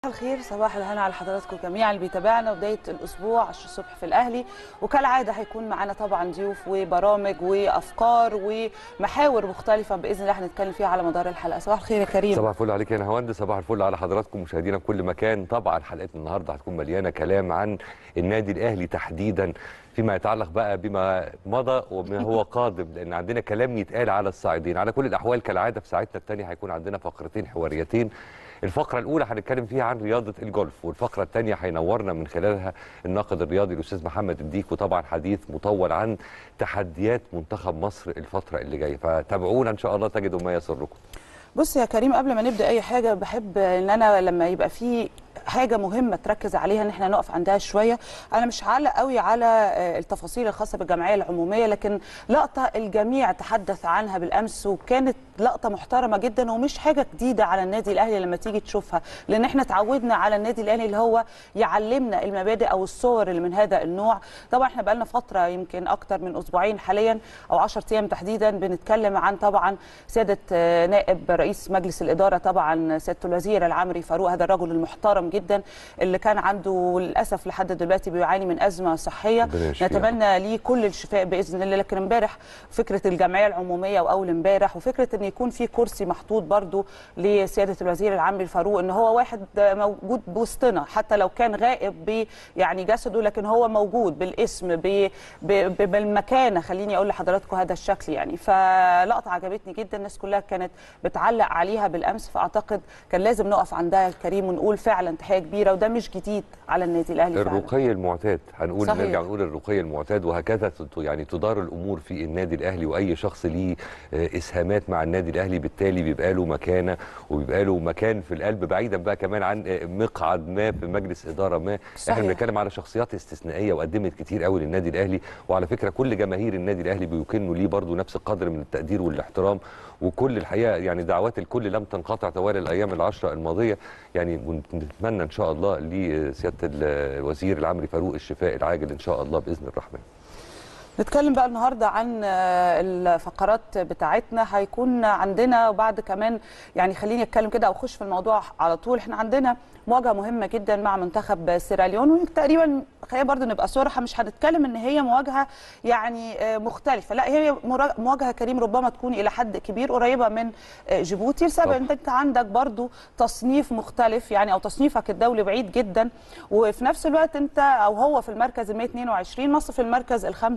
الخير صباح الهنا على حضراتكم جميعا اللي بيتابعنا بدايه الاسبوع 10 الصبح في الاهلي وكالعاده هيكون معانا طبعا ضيوف وبرامج وافكار ومحاور مختلفه باذن الله هنتكلم فيها على مدار الحلقه صباح الخير يا كريم صباح الفل عليك يا نهاوند صباح الفل على حضراتكم مشاهدينا في كل مكان طبعا حلقتنا النهارده هتكون مليانه كلام عن النادي الاهلي تحديدا فيما يتعلق بقى بما مضى وما هو قادم لان عندنا كلام يتقال على الصاعدين على كل الاحوال كالعاده في ساعتنا الثانيه هيكون عندنا فقرتين حواريتين الفقرة الأولى هنتكلم فيها عن رياضة الجولف والفقرة الثانية هينورنا من خلالها الناقد الرياضي الأستاذ محمد الديك وطبعا حديث مطول عن تحديات منتخب مصر الفترة اللي جاية فتابعونا إن شاء الله تجدوا ما يسركم بص يا كريم قبل ما نبدا اي حاجه بحب ان انا لما يبقى في حاجه مهمه تركز عليها ان احنا نقف عندها شويه انا مش هعلق قوي على التفاصيل الخاصه بالجمعيه العموميه لكن لقطه الجميع تحدث عنها بالامس وكانت لقطه محترمه جدا ومش حاجه جديده على النادي الاهلي لما تيجي تشوفها لان احنا اتعودنا على النادي الاهلي اللي هو يعلمنا المبادئ او الصور اللي من هذا النوع طبعا احنا بقالنا فتره يمكن اكتر من اسبوعين حاليا او 10 ايام تحديدا بنتكلم عن طبعا سياده نائب رئيس مجلس الاداره طبعا سياده الوزير العمري فاروق هذا الرجل المحترم جدا اللي كان عنده للاسف لحد دلوقتي بيعاني من ازمه صحيه نتمنى ليه كل الشفاء باذن الله لكن امبارح فكره الجمعيه العموميه واول امبارح وفكره ان يكون في كرسي محطوط برضو لسياده الوزير العمري فاروق ان هو واحد موجود بوسطنا حتى لو كان غائب ب يعني جسده لكن هو موجود بالاسم ب ب بالمكانه خليني اقول لحضراتكم هذا الشكل يعني فلقطه عجبتني جدا الناس كلها كانت بتعلق عليها بالامس فاعتقد كان لازم نقف عندها كريم ونقول فعلا تحيه كبيره وده مش جديد على النادي الاهلي الرقي المعتاد هنقول صحيح. نرجع نقول الرقي المعتاد وهكذا يعني تدار الامور في النادي الاهلي واي شخص ليه اسهامات مع النادي الاهلي بالتالي بيبقى له مكانه وبيبقى له مكان في القلب بعيدا بقى كمان عن مقعد ما في مجلس اداره ما صحيح. احنا بنتكلم على شخصيات استثنائيه وقدمت كتير قوي للنادي الاهلي وعلى فكره كل جماهير النادي الاهلي بيكنوا ليه برضه نفس القدر من التقدير والاحترام وكل الحقيقه يعني دعوات الكل لم تنقطع طوال الايام العشره الماضيه يعني نتمنى ان شاء الله لسياده الوزير العمري فاروق الشفاء العاجل ان شاء الله باذن الرحمن. نتكلم بقى النهارده عن الفقرات بتاعتنا هيكون عندنا وبعد كمان يعني خليني اتكلم كده او اخش في الموضوع على طول احنا عندنا مواجهه مهمه جدا مع منتخب سيراليون وتقريبا خلينا برضو نبقى صراحه مش هنتكلم ان هي مواجهه يعني مختلفه لا هي مواجهه كريم ربما تكون الى حد كبير قريبه من جيبوتي بسبب ان انت عندك برضو تصنيف مختلف يعني او تصنيفك الدولي بعيد جدا وفي نفس الوقت انت او هو في المركز ال 122 مصر في المركز ال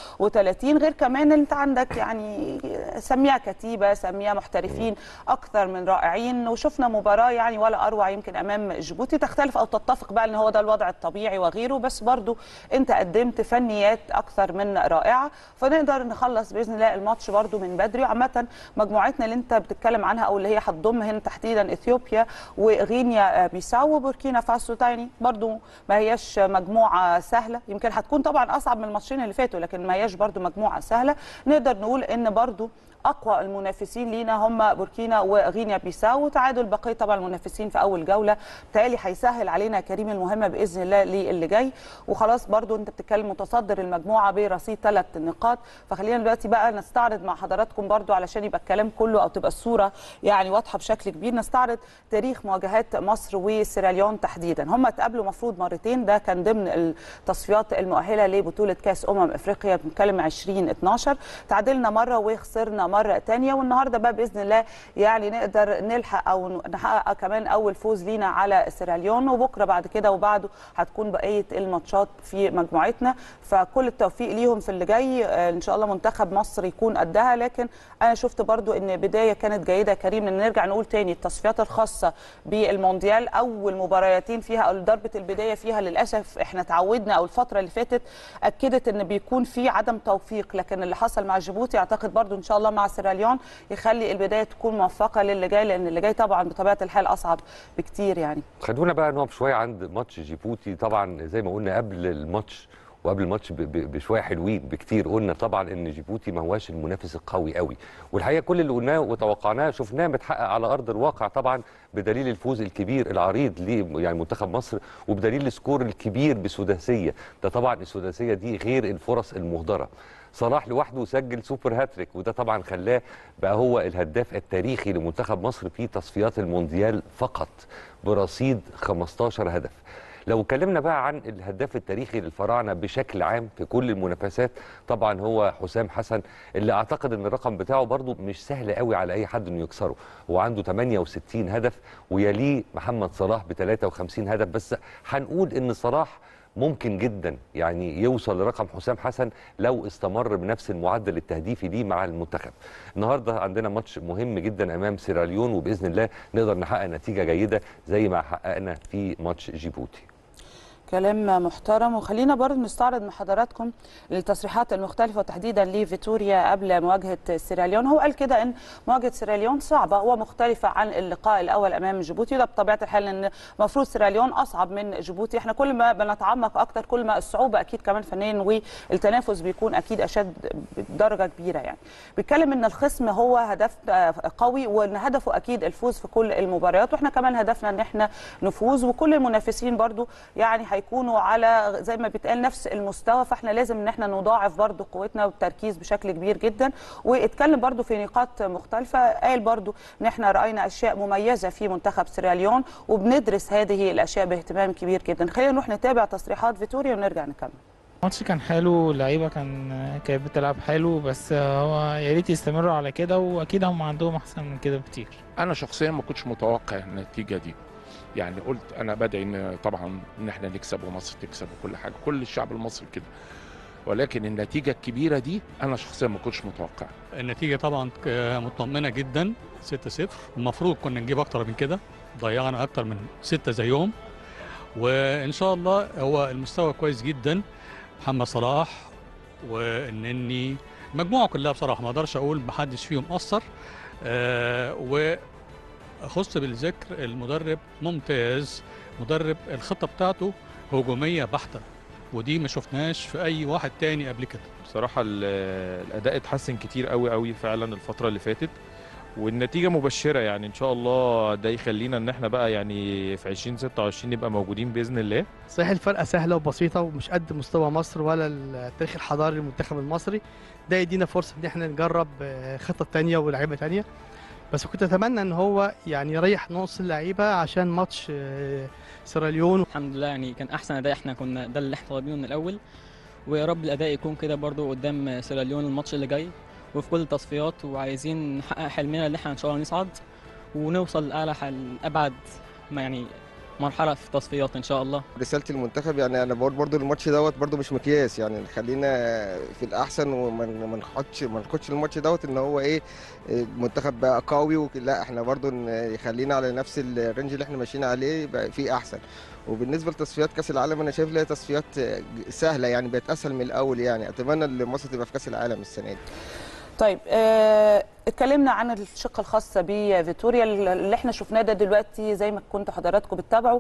35 غير كمان انت عندك يعني سميها كتيبه سميها محترفين اكثر من رائعين وشفنا مباراه يعني ولا اروع يمكن امام جيبوتي تختلف او تتفق بقى ان هو ده الوضع الطبيعي وغيره بس برضو انت قدمت فنيات اكثر من رائعه فنقدر نخلص باذن الله الماتش برضو من بدري وعامه مجموعتنا اللي انت بتتكلم عنها او اللي هي هتضم هنا تحديدا اثيوبيا وغينيا بيساو وبوركينا فاسو تاني برضو ما هياش مجموعه سهله يمكن هتكون طبعا اصعب من الماتشين اللي فاتوا لكن ما هياش برضو مجموعه سهله نقدر نقول ان برضو اقوى المنافسين لينا هم بوركينا وغينيا بيساو وتعادل بقيه طبعا المنافسين في اول جوله بالتالي هيسهل علينا كريم المهمه باذن الله للي جاي وخلاص برضو انت بتتكلم متصدر المجموعه برصيد ثلاث نقاط فخلينا دلوقتي بقى نستعرض مع حضراتكم برضو علشان يبقى الكلام كله او تبقى الصوره يعني واضحه بشكل كبير نستعرض تاريخ مواجهات مصر وسيراليون تحديدا هم اتقابلوا مفروض مرتين ده كان ضمن التصفيات المؤهله لبطوله كاس امم افريقيا بنتكلم 2012 تعادلنا مره وخسرنا مره ثانيه والنهارده بقى باذن الله يعني نقدر نلحق او نحقق كمان اول فوز لينا على سيراليون وبكره بعد كده وبعده هتكون بقيه الماتشات في مجموعتنا فكل التوفيق ليهم في اللي جاي ان شاء الله منتخب مصر يكون قدها لكن انا شفت برضو ان بدايه كانت جيده كريم ان نرجع نقول تاني التصفيات الخاصه بالمونديال اول مباريتين فيها او ضربه البدايه فيها للاسف احنا تعودنا او الفتره اللي فاتت اكدت ان بيكون في عدم توفيق لكن اللي حصل مع جيبوتي اعتقد برضو ان شاء الله مع سيراليون يخلي البدايه تكون موفقه للي جاي لان اللي جاي طبعا بطبيعه الحال اصعب بكتير يعني خلونا بقى نقف شويه عند ماتش جيبوتي طبعا زي ما قلنا قبل الماتش وقبل الماتش ب- ب- بشويه حلوين بكتير قلنا طبعا ان جيبوتي ما هواش المنافس القوي قوي والحقيقه كل اللي قلناه وتوقعناه شفناه متحقق على ارض الواقع طبعا بدليل الفوز الكبير العريض ل يعني منتخب مصر وبدليل السكور الكبير بسداسيه ده طبعا السداسيه دي غير الفرص المهدره صلاح لوحده سجل سوبر هاتريك وده طبعا خلاه بقى هو الهداف التاريخي لمنتخب مصر في تصفيات المونديال فقط برصيد 15 هدف لو اتكلمنا بقى عن الهداف التاريخي للفراعنه بشكل عام في كل المنافسات طبعا هو حسام حسن اللي اعتقد ان الرقم بتاعه برضو مش سهل قوي على اي حد انه يكسره هو عنده 68 هدف ويليه محمد صلاح ب 53 هدف بس هنقول ان صلاح ممكن جدا يعني يوصل لرقم حسام حسن لو استمر بنفس المعدل التهديفي دي مع المنتخب النهارده عندنا ماتش مهم جدا امام سيراليون وباذن الله نقدر نحقق نتيجه جيده زي ما حققنا في ماتش جيبوتي كلام محترم وخلينا برضه نستعرض مع حضراتكم التصريحات المختلفه وتحديدا لفيتوريا قبل مواجهه سيراليون هو قال كده ان مواجهه سيراليون صعبه ومختلفه عن اللقاء الاول امام جيبوتي وده بطبيعه الحال ان المفروض سيراليون اصعب من جيبوتي احنا كل ما بنتعمق اكتر كل ما الصعوبه اكيد كمان فنيا والتنافس بيكون اكيد اشد بدرجه كبيره يعني بيتكلم ان الخصم هو هدف قوي وان هدفه اكيد الفوز في كل المباريات واحنا كمان هدفنا ان احنا نفوز وكل المنافسين برضو يعني هيكونوا على زي ما بيتقال نفس المستوى فاحنا لازم ان احنا نضاعف برضو قوتنا والتركيز بشكل كبير جدا واتكلم برضو في نقاط مختلفه قال برضو ان احنا راينا اشياء مميزه في منتخب سيراليون وبندرس هذه الاشياء باهتمام كبير جدا خلينا نروح نتابع تصريحات فيتوريا ونرجع نكمل الماتش كان حلو اللعيبه كان كانت بتلعب حلو بس هو يا ريت يستمروا على كده واكيد هم عندهم احسن من كده بكتير انا شخصيا ما كنتش متوقع النتيجه دي يعني قلت انا بدعي ان طبعا ان احنا نكسب ومصر تكسب وكل حاجه كل الشعب المصري كده ولكن النتيجه الكبيره دي انا شخصيا ما كنتش متوقع النتيجة طبعا مطمئنة جدا 6-0 المفروض كنا نجيب أكتر من كده ضيعنا أكتر من ستة زيهم وإن شاء الله هو المستوى كويس جدا محمد صلاح والنني المجموعة كلها بصراحة ما أقدرش أقول محدش فيهم أثر آه وأخص بالذكر المدرب ممتاز مدرب الخطة بتاعته هجومية بحتة ودي ما شفناش في أي واحد تاني قبل كده بصراحة الأداء اتحسن كتير قوي قوي فعلا الفترة اللي فاتت والنتيجة مبشرة يعني إن شاء الله ده يخلينا إن إحنا بقى يعني في 2026 نبقى موجودين بإذن الله صحيح الفرقة سهلة وبسيطة ومش قد مستوى مصر ولا التاريخ الحضاري للمنتخب المصري ده يدينا فرصة إن إحنا نجرب خطط تانية ولاعيبة تانية بس كنت أتمنى إن هو يعني يريح نص اللعيبة عشان ماتش سيراليون الحمد لله يعني كان أحسن أداء إحنا كنا ده اللي إحنا طالبينه من الأول ويا رب الأداء يكون كده برضو قدام سيراليون الماتش اللي جاي وفي كل التصفيات وعايزين نحقق حلمنا اللي احنا ان شاء الله نصعد ونوصل لاعلى حل ابعد ما يعني مرحله في التصفيات ان شاء الله رساله المنتخب يعني انا بقول برضو الماتش دوت برضو مش مقياس يعني خلينا في الاحسن وما ناخدش ما ناخدش الماتش دوت ان هو ايه المنتخب بقى قوي لا احنا برضو يخلينا على نفس الرينج اللي احنا ماشيين عليه يبقى في احسن وبالنسبه لتصفيات كاس العالم انا شايف لها تصفيات سهله يعني بقت اسهل من الاول يعني اتمنى ان مصر تبقى في كاس العالم السنه دي طيب اه اتكلمنا عن الشق الخاص بفيتوريا اللي احنا شفناه ده دلوقتي زي ما كنتوا حضراتكم بتتابعوا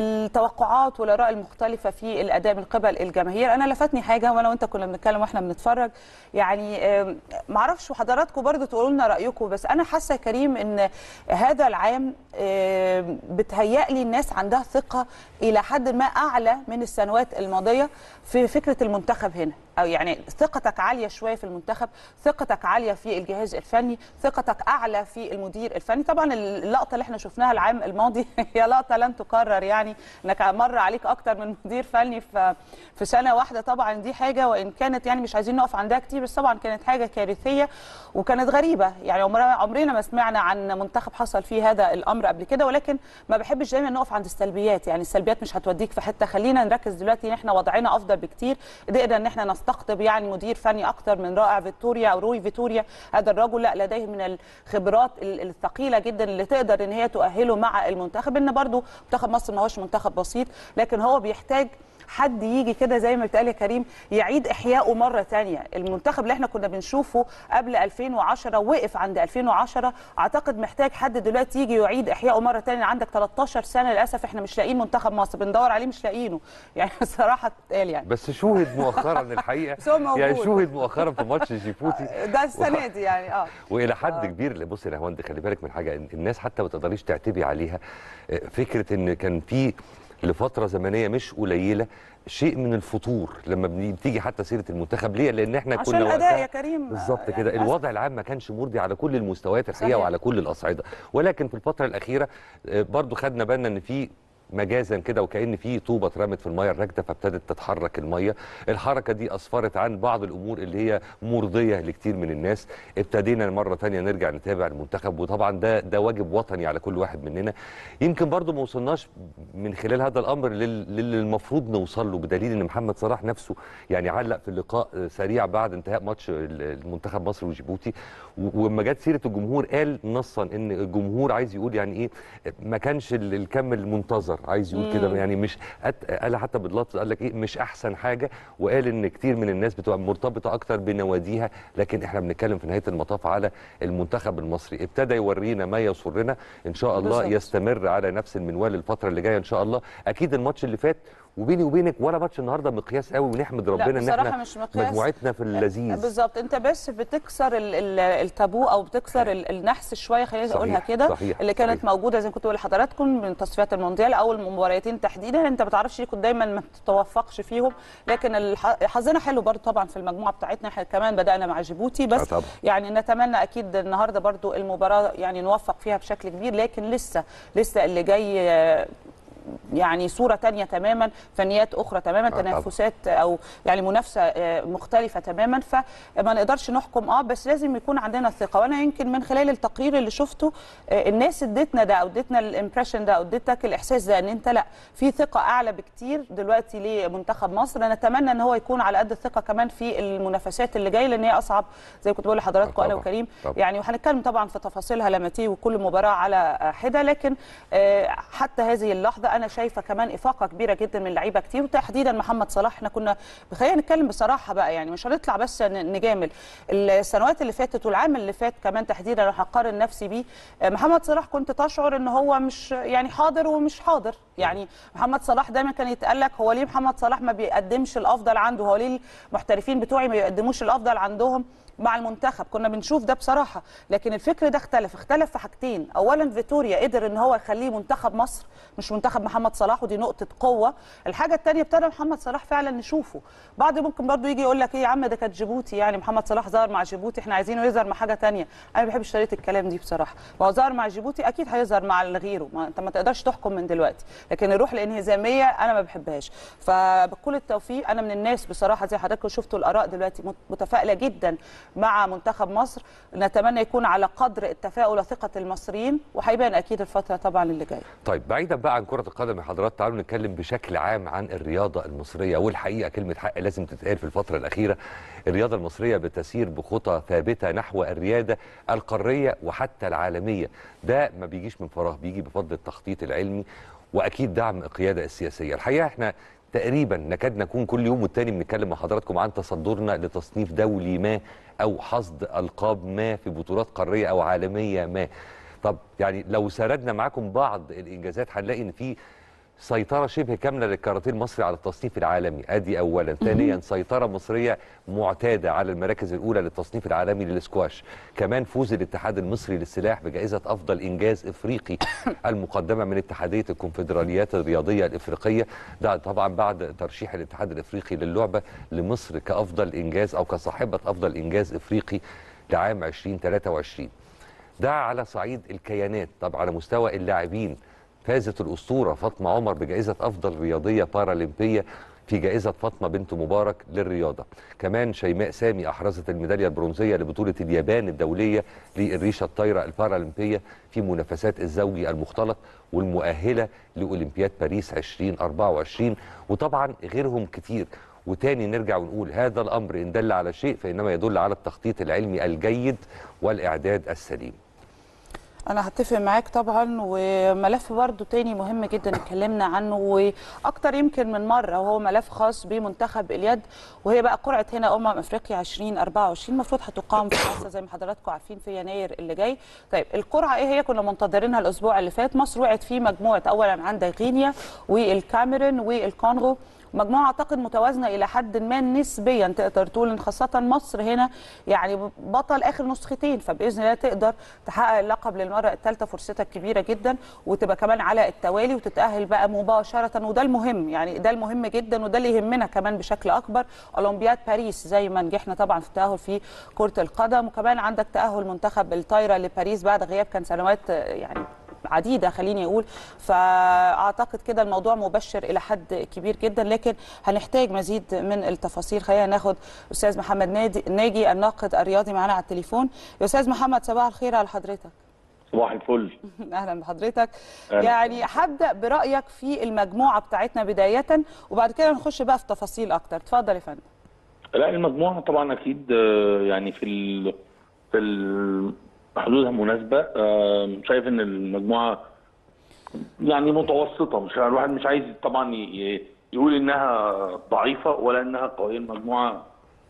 التوقعات والاراء المختلفه في الاداء من قبل الجماهير انا لفتني حاجه وانا وانت كنا بنتكلم واحنا بنتفرج يعني اه معرفش حضراتكم برضو تقولوا لنا رايكم بس انا حاسه يا كريم ان هذا العام اه بتهيألي الناس عندها ثقه الى حد ما اعلى من السنوات الماضيه في فكره المنتخب هنا او يعني ثقتك عاليه شويه في المنتخب ثقتك عاليه في الجهاز الفني ثقتك اعلى في المدير الفني طبعا اللقطه اللي احنا شفناها العام الماضي هي لقطه لن تكرر يعني انك مر عليك اكتر من مدير فني في في سنه واحده طبعا دي حاجه وان كانت يعني مش عايزين نقف عندها كتير بس طبعا كانت حاجه كارثيه وكانت غريبه يعني عمرنا عمرنا ما سمعنا عن منتخب حصل فيه هذا الامر قبل كده ولكن ما بحبش دايما نقف عند السلبيات يعني السلبيات مش هتوديك في حته خلينا نركز دلوقتي ان احنا وضعنا افضل بكتير قدرنا ان احنا نستقطب يعني مدير فني اكتر من رائع فيتوريا او روي فيتوريا هذا الرجل لا لديه من الخبرات الثقيله جدا اللي تقدر ان هي تؤهله مع المنتخب ان برضو منتخب مصر ما هوش منتخب بسيط لكن هو بيحتاج حد يجي كده زي ما بتقال يا كريم يعيد احيائه مره تانية المنتخب اللي احنا كنا بنشوفه قبل 2010 وقف عند 2010 اعتقد محتاج حد دلوقتي يجي يعيد احيائه مره تانية عندك 13 سنه للاسف احنا مش لاقيين منتخب مصر بندور عليه مش لاقيينه يعني الصراحه تتقال يعني بس شوهد مؤخرا الحقيقه بس هو موجود. يعني شوهد مؤخرا في ماتش جيبوتي ده السنه دي يعني اه والى حد كبير بص يا هوند خلي بالك من حاجه إن الناس حتى ما تقدريش تعتبي عليها آه، فكره ان كان في لفتره زمنيه مش قليله شيء من الفتور لما بني- بتيجي حتى سيره المنتخب ليه لان احنا عشان كنا الاداء وقتها يا كريم بالظبط يعني كده للأسف. الوضع العام ما كانش مرضي على كل المستويات الحقيقه صحيح. وعلى كل الاصعده ولكن في الفتره الاخيره آه، برضو خدنا بالنا ان في مجازا كده وكان في طوبه اترمت في الميه الراكده فابتدت تتحرك الميه الحركه دي اسفرت عن بعض الامور اللي هي مرضيه لكتير من الناس ابتدينا مره تانية نرجع نتابع المنتخب وطبعا ده ده واجب وطني على كل واحد مننا يمكن برضو ما وصلناش من خلال هذا الامر لل- للي المفروض نوصل له بدليل ان محمد صلاح نفسه يعني علق في اللقاء آه، سريع بعد انتهاء ماتش ال- المنتخب مصر وجيبوتي و- ولما جت سيره الجمهور قال نصا ان الجمهور عايز يقول يعني ايه ما كانش ال- الكم المنتظر عايز يقول كده مم. يعني مش أت... قال حتى باللفظ قال لك ايه مش احسن حاجه وقال ان كتير من الناس بتبقى مرتبطه اكتر بنواديها لكن احنا بنتكلم في نهايه المطاف على المنتخب المصري ابتدى يورينا ما يسرنا ان شاء الله بالظبط. يستمر على نفس المنوال الفتره اللي جايه ان شاء الله اكيد الماتش اللي فات وبيني وبينك ولا ماتش النهارده مقياس قوي ونحمد ربنا ان بصراحة احنا مش مقياس. مجموعتنا في اللذيذ بالظبط انت بس بتكسر ال- ال- التابو او بتكسر ال- النحس شويه خلينا صحيح، اقولها كده صحيح، اللي كانت صحيح. موجوده زي ما كنت بقول لحضراتكم من تصفيات المونديال او المباراتين تحديدا انت ما بتعرفش كنت دايما ما بتتوفقش فيهم لكن الح- حظنا حلو برضو طبعا في المجموعه بتاعتنا احنا كمان بدانا مع جيبوتي آه بس طبعا. يعني نتمنى اكيد النهارده برضو المباراه يعني نوفق فيها بشكل كبير لكن لسه لسه اللي جاي آه، يعني صوره تانية تماما فنيات اخرى تماما طبعاً. تنافسات او يعني منافسه آه، مختلفه تماما فما نقدرش نحكم اه بس لازم يكون عندنا ثقه وانا يمكن من خلال التقرير اللي شفته آه، الناس ادتنا ده او ادتنا الامبريشن ده او ادتك الاحساس ده ان انت لا في ثقه اعلى بكتير دلوقتي لمنتخب مصر نتمنى ان هو يكون على قد الثقه كمان في المنافسات اللي جايه لان هي اصعب زي ما كنت بقول لحضراتكم انا طبعاً. وكريم طبعاً. يعني وهنتكلم طبعا في تفاصيلها لما تيجي وكل مباراه على حده لكن آه، حتى هذه اللحظه انا شايفه كمان افاقه كبيره جدا من لعيبه كتير وتحديدا محمد صلاح احنا كنا خلينا نتكلم بصراحه بقى يعني مش هنطلع بس ن- نجامل السنوات اللي فاتت والعام اللي فات كمان تحديدا لو هقارن نفسي بيه آه، محمد صلاح كنت تشعر ان هو مش يعني حاضر ومش حاضر يعني محمد صلاح دايما كان يتقال لك هو ليه محمد صلاح ما بيقدمش الافضل عنده هو ليه المحترفين بتوعي ما بيقدموش الافضل عندهم مع المنتخب كنا بنشوف ده بصراحه لكن الفكر ده اختلف اختلف في حاجتين اولا فيتوريا قدر ان هو يخليه منتخب مصر مش منتخب محمد صلاح ودي نقطه قوه الحاجه الثانيه ابتدى محمد صلاح فعلا نشوفه بعض ممكن برضو يجي يقول لك ايه يا عم ده كانت جيبوتي يعني محمد صلاح ظهر مع جيبوتي احنا عايزينه يظهر مع حاجه ثانيه انا ما بحبش طريقه الكلام دي بصراحه ما هو ظهر مع جيبوتي اكيد هيظهر مع غيره ما انت ما تقدرش تحكم من دلوقتي لكن الروح الانهزاميه انا ما بحبهاش فبكل التوفيق انا من الناس بصراحه زي حضراتكم شفتوا الاراء دلوقتي مت- متفائله جدا مع منتخب مصر نتمنى يكون على قدر التفاؤل وثقه المصريين وهيبان اكيد الفتره طبعا اللي جايه طيب بعيدا بقى عن كرة القدم يا حضرات تعالوا نتكلم بشكل عام عن الرياضة المصرية والحقيقة كلمة حق لازم تتقال في الفترة الأخيرة الرياضة المصرية بتسير بخطى ثابتة نحو الريادة القارية وحتى العالمية ده ما بيجيش من فراغ بيجي بفضل التخطيط العلمي وأكيد دعم القيادة السياسية الحقيقة احنا تقريبا نكاد نكون كل يوم والتاني بنتكلم مع حضراتكم عن تصدرنا لتصنيف دولي ما أو حصد ألقاب ما في بطولات قارية أو عالمية ما طب يعني لو سردنا معاكم بعض الانجازات هنلاقي ان في سيطره شبه كامله للكاراتيه المصري على التصنيف العالمي ادي اولا ثانيا سيطره مصريه معتاده على المراكز الاولى للتصنيف العالمي للسكواش كمان فوز الاتحاد المصري للسلاح بجائزه افضل انجاز افريقي المقدمه من اتحاديه الكونفدراليات الرياضيه الافريقيه ده طبعا بعد ترشيح الاتحاد الافريقي للعبه لمصر كافضل انجاز او كصاحبه افضل انجاز افريقي لعام 2023 ده على صعيد الكيانات طب على مستوى اللاعبين فازت الأسطورة فاطمة عمر بجائزة أفضل رياضية بارالمبية في جائزة فاطمة بنت مبارك للرياضة كمان شيماء سامي أحرزت الميدالية البرونزية لبطولة اليابان الدولية للريشة الطايرة البارالمبية في منافسات الزوجي المختلط والمؤهلة لأولمبياد باريس 2024 وطبعا غيرهم كتير وتاني نرجع ونقول هذا الأمر إن دل على شيء فإنما يدل على التخطيط العلمي الجيد والإعداد السليم انا هتفق معاك طبعا وملف برضو تاني مهم جدا اتكلمنا عنه واكتر يمكن من مره وهو ملف خاص بمنتخب اليد وهي بقى قرعه هنا امم افريقيا 2024 المفروض هتقام في مصر زي ما حضراتكم عارفين في يناير اللي جاي طيب القرعه ايه هي كنا منتظرينها الاسبوع اللي فات مصر وقعت في مجموعه اولا عندك غينيا والكاميرون والكونغو مجموعه اعتقد متوازنه الى حد ما نسبيا تقدر تقول ان خاصه مصر هنا يعني بطل اخر نسختين فباذن الله تقدر تحقق اللقب للمره الثالثه فرصتك كبيره جدا وتبقى كمان على التوالي وتتاهل بقى مباشره وده المهم يعني ده المهم جدا وده اللي يهمنا كمان بشكل اكبر اولمبياد باريس زي ما نجحنا طبعا في التاهل في كره القدم وكمان عندك تاهل منتخب الطايره لباريس بعد غياب كان سنوات يعني عديده خليني اقول فاعتقد كده الموضوع مبشر الى حد كبير جدا لكن هنحتاج مزيد من التفاصيل خلينا ناخد استاذ محمد نادي ناجي الناقد الرياضي معانا على التليفون يا استاذ محمد صباح الخير على حضرتك صباح الفل اهلا بحضرتك أهلا. يعني هبدا برايك في المجموعه بتاعتنا بدايه وبعد كده نخش بقى في تفاصيل اكتر اتفضل يا فندم لا المجموعه طبعا اكيد آه، يعني في ال... في ال- حدودها مناسبه آه، شايف ان المجموعه يعني متوسطه مش الواحد مش عايز طبعا ي- يقول انها ضعيفه ولا انها قويه المجموعه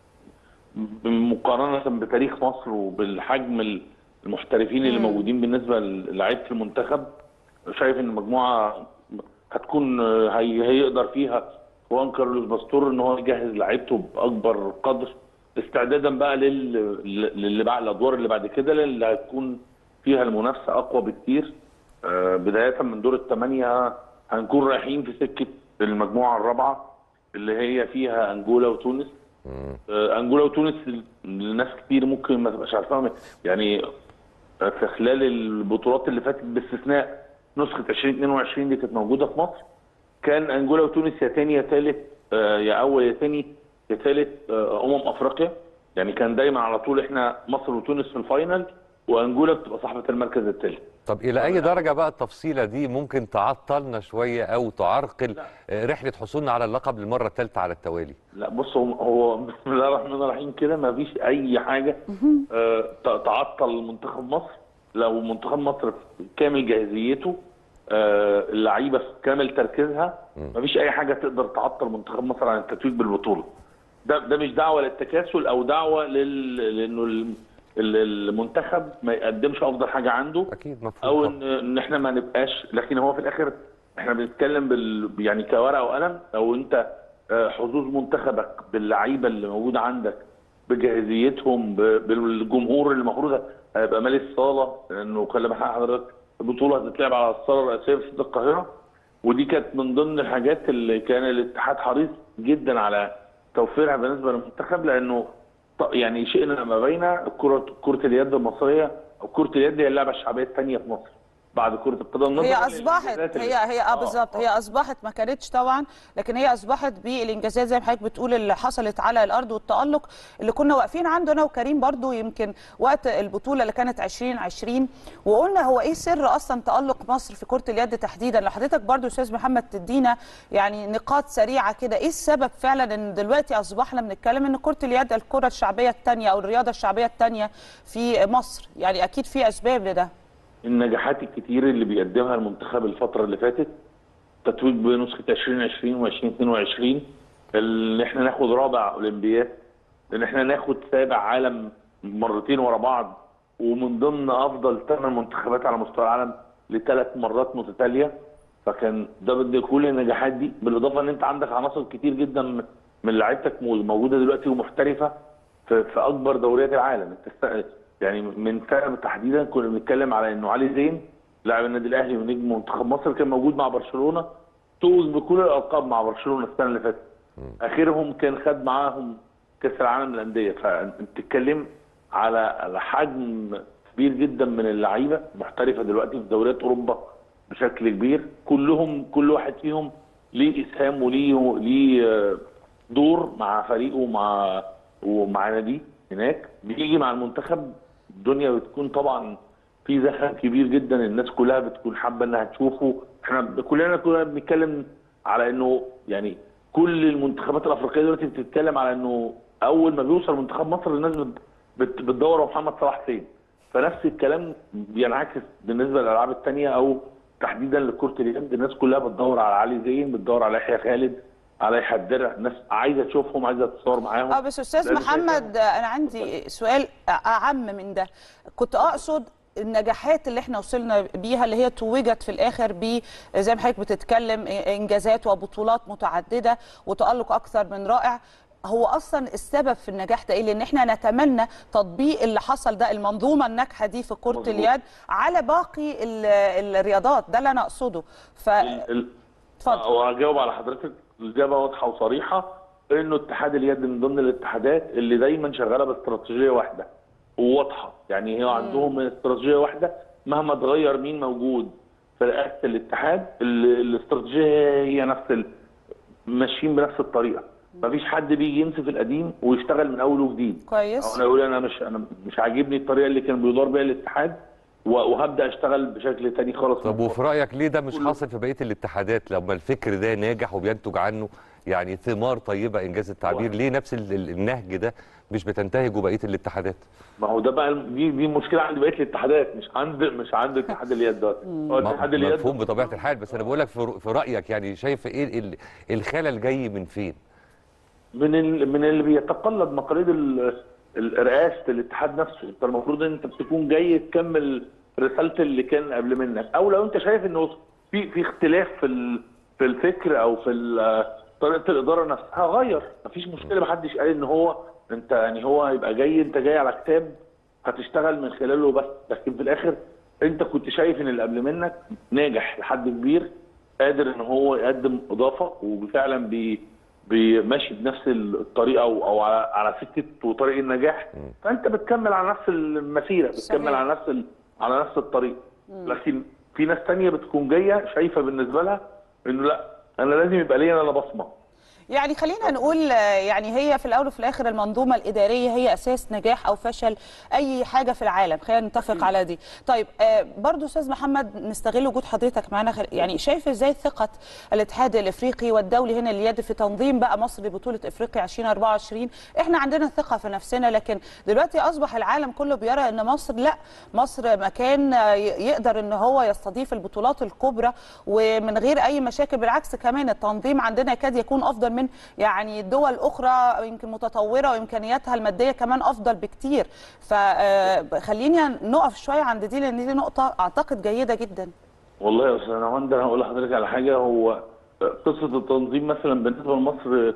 مقارنه بتاريخ مصر وبالحجم المحترفين اللي مم. موجودين بالنسبه للاعيبه المنتخب شايف ان المجموعه هتكون هي هيقدر فيها خوان كارلوس باستور ان هو يجهز لعيبته باكبر قدر استعدادا بقى لل للي بعد الادوار اللي بعد كده اللي هتكون فيها المنافسه اقوى بكتير آه، بدايه من دور الثمانيه هنكون رايحين في سكه المجموعه الرابعه اللي هي فيها انجولا وتونس آه، انجولا وتونس الناس كتير ممكن ما تبقاش عارفاهم يعني آه، في خلال البطولات اللي فاتت باستثناء نسخه 2022 اللي كانت موجوده في مصر كان انجولا وتونس يا تاني يا تالت آه، يا اول يا تاني يا تالت آه، امم افريقيا يعني كان دايما على طول احنا مصر وتونس في الفاينل وانجولا بتبقى صاحبه المركز الثالث طب الى اي درجه بقى التفصيله دي ممكن تعطلنا شويه او تعرقل آه، رحله حصولنا على اللقب للمره الثالثه على التوالي لا بص هو- هو بسم الله الرحمن الرحيم كده ما فيش اي حاجه آه، ت- تعطل منتخب مصر لو منتخب مصر في كامل جاهزيته آه، اللعيبه في كامل تركيزها ما فيش اي حاجه تقدر تعطل منتخب مصر عن التتويج بالبطوله ده ده مش دعوه للتكاسل او دعوه لل... لانه ال- ال- المنتخب ما يقدمش افضل حاجه عنده اكيد مفهوم او طبعاً. ان ان احنا ما نبقاش لكن هو في الاخر احنا بنتكلم بال يعني كورقه وقلم لو انت آه، حظوظ منتخبك باللعيبه اللي موجوده عندك بجاهزيتهم ب- بالجمهور اللي المفروض هيبقى مالي الصاله لانه خلي بالك حضرتك البطوله هتتلعب على الصاله الرئيسيه في استاد القاهره ودي كانت من ضمن الحاجات اللي كان الاتحاد حريص جدا على توفيرها بالنسبه للمنتخب لانه ط- يعني شئنا ما بين كره كره اليد المصريه او كره اليد هي اللعبه الشعبيه الثانيه في مصر بعد كره القدم هي نظراً اصبحت للإنجازات هي اللي- هي اه بالظبط هي اصبحت ما كانتش طبعا لكن هي اصبحت بالانجازات زي ما حضرتك بتقول اللي حصلت على الارض والتالق اللي كنا واقفين عنده انا وكريم برضو يمكن وقت البطوله اللي كانت 2020 وقلنا هو ايه سر اصلا تالق مصر في كره اليد تحديدا لو حضرتك برضو استاذ محمد تدينا يعني نقاط سريعه كده ايه السبب فعلا ان دلوقتي اصبحنا بنتكلم ان كره اليد الكره الشعبيه الثانيه او الرياضه الشعبيه الثانيه في مصر يعني اكيد في اسباب لده النجاحات الكتير اللي بيقدمها المنتخب الفتره اللي فاتت تتويج بنسخه 2020 و2022 ان احنا ناخد رابع اولمبياد ان احنا ناخد سابع عالم مرتين ورا بعض ومن ضمن افضل ثمان منتخبات على مستوى العالم لثلاث مرات متتاليه فكان ده بدي كل النجاحات دي بالاضافه ان انت عندك عناصر كتير جدا من- من لعيبتك موجوده دلوقتي ومحترفه في, في اكبر دوريات العالم انت است- يعني من سنه تحديدا كنا بنتكلم على انه علي زين لاعب النادي الاهلي ونجم منتخب مصر كان موجود مع برشلونه توج بكل الالقاب مع برشلونه السنه اللي فاتت اخرهم كان خد معاهم كاس العالم للانديه فانت بتتكلم على على حجم كبير جدا من اللعيبه محترفه دلوقتي في دوريات اوروبا بشكل كبير كلهم كل واحد فيهم ليه اسهام وليه ليه آه، دور مع فريقه ومع ومع ناديه هناك بيجي مع المنتخب الدنيا بتكون طبعا في زخم كبير جدا الناس كلها بتكون حابه انها تشوفه احنا كلنا كنا بنتكلم على انه يعني كل المنتخبات الافريقيه دلوقتي بتتكلم على انه اول ما بيوصل منتخب مصر الناس بت- بت- بتدور على محمد صلاح فين فنفس الكلام بينعكس بالنسبه للالعاب الثانيه او تحديدا لكره اليد الناس كلها بتدور على علي زين بتدور على يحيى خالد على يحيى الدرع الناس عايزه تشوفهم عايزه تتصور معاهم اه بس استاذ لأن محمد انا عندي سؤال اعم من ده كنت اقصد النجاحات اللي احنا وصلنا بيها اللي هي توجت في الاخر ب زي ما حضرتك بتتكلم انجازات وبطولات متعدده وتالق اكثر من رائع هو اصلا السبب في النجاح ده ايه لان احنا نتمنى تطبيق اللي حصل ده المنظومه الناجحه دي في كره مظبوط. اليد على باقي ال- الرياضات ده اللي انا اقصده ف ال- اتفضل وهجاوب على حضرتك الاجابه واضحه وصريحه انه اتحاد اليد من ضمن الاتحادات اللي دايما شغاله باستراتيجيه واحده وواضحه يعني هي عندهم استراتيجيه واحده مهما اتغير مين موجود في رئاسه الاتحاد ال- الاستراتيجيه هي نفس ال- ماشيين بنفس الطريقه مفيش حد بيجي ينسف القديم ويشتغل من اول وجديد كويس او انا اقول انا مش انا مش عاجبني الطريقه اللي كان بيدار بيها الاتحاد و- وهبدا اشتغل بشكل تاني خالص طب وفي رايك ليه ده مش حاصل في بقيه الاتحادات لما الفكر ده ناجح وبينتج عنه يعني ثمار طيبه انجاز التعبير ليه نفس ال- ال- النهج ده مش بتنتهجه بقيه الاتحادات ما هو ده بقى دي دي مشكله عند بقيه الاتحادات مش عند مش عند اتحاد اليد ده هو ما- اتحاد اليد مفهوم بطبيعه الحال بس انا بقول لك في في رايك يعني شايف ايه ال- الخلل جاي من فين من ال... من اللي بيتقلد مقاليد ال... ال- رئاسه الاتحاد نفسه انت المفروض ان انت بتكون جاي تكمل رساله اللي كان قبل منك او لو انت شايف انه في في اختلاف في ال... في الفكر او في ال... طريقه الاداره نفسها غير مفيش مشكله محدش قال ان هو انت يعني هو يبقى جاي انت جاي على كتاب هتشتغل من خلاله بس لكن في الاخر انت كنت شايف ان اللي قبل منك ناجح لحد كبير قادر ان هو يقدم اضافه وفعلا بي بي- ماشي بنفس الطريقه او او على على سكه وطريق النجاح فانت بتكمل على نفس المسيره بتكمل صحيح. على نفس ال... على نفس الطريق لكن في ناس تانية بتكون جايه شايفه بالنسبه لها انه لا انا لازم يبقى ليا انا بصمه يعني خلينا نقول آه، يعني هي في الاول وفي الاخر المنظومه الاداريه هي اساس نجاح او فشل اي حاجه في العالم خلينا نتفق على دي طيب آه، برضو استاذ محمد نستغل وجود حضرتك معانا خل- يعني شايف ازاي ثقه الاتحاد الافريقي والدولي هنا اليد في تنظيم بقى مصر لبطوله افريقيا 2024 احنا عندنا ثقه في نفسنا لكن دلوقتي اصبح العالم كله بيرى ان مصر لا مصر مكان آه، ي- يقدر ان هو يستضيف البطولات الكبرى ومن غير اي مشاكل بالعكس كمان التنظيم عندنا يكاد يكون افضل من يعني دول اخرى يمكن متطوره وامكانياتها الماديه كمان افضل بكتير فخليني نقف شويه عند دي لان دي نقطه اعتقد جيده جدا والله يا استاذ نهاوند انا هقول لحضرتك على حاجه هو قصه التنظيم مثلا بالنسبه لمصر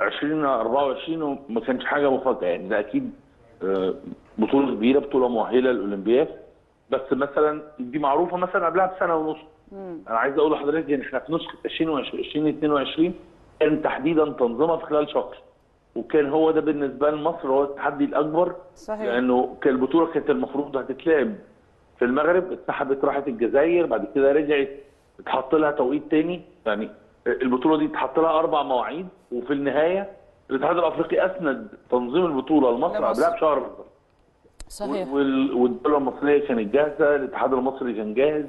2024 ما كانش حاجه مفاجاه يعني ده اكيد آه، بطوله كبيره بطوله مؤهله للاولمبياد بس مثلا دي معروفه مثلا قبلها بسنه ونص انا عايز اقول لحضرتك ان احنا في نسخه 2020 2022 كان تحديدا تنظيمها في خلال شهر وكان هو ده بالنسبه لمصر هو التحدي الاكبر صحيح لانه كان البطوله كانت المفروض هتتلعب في المغرب اتسحبت راحت الجزائر بعد كده رجعت اتحط لها توقيت تاني يعني البطوله دي اتحط لها اربع مواعيد وفي النهايه الاتحاد الافريقي اسند تنظيم البطوله لمصر لمصر. قبلها بشهر صحيح وال- والدوله المصريه كانت جاهزه الاتحاد المصري كان جاهز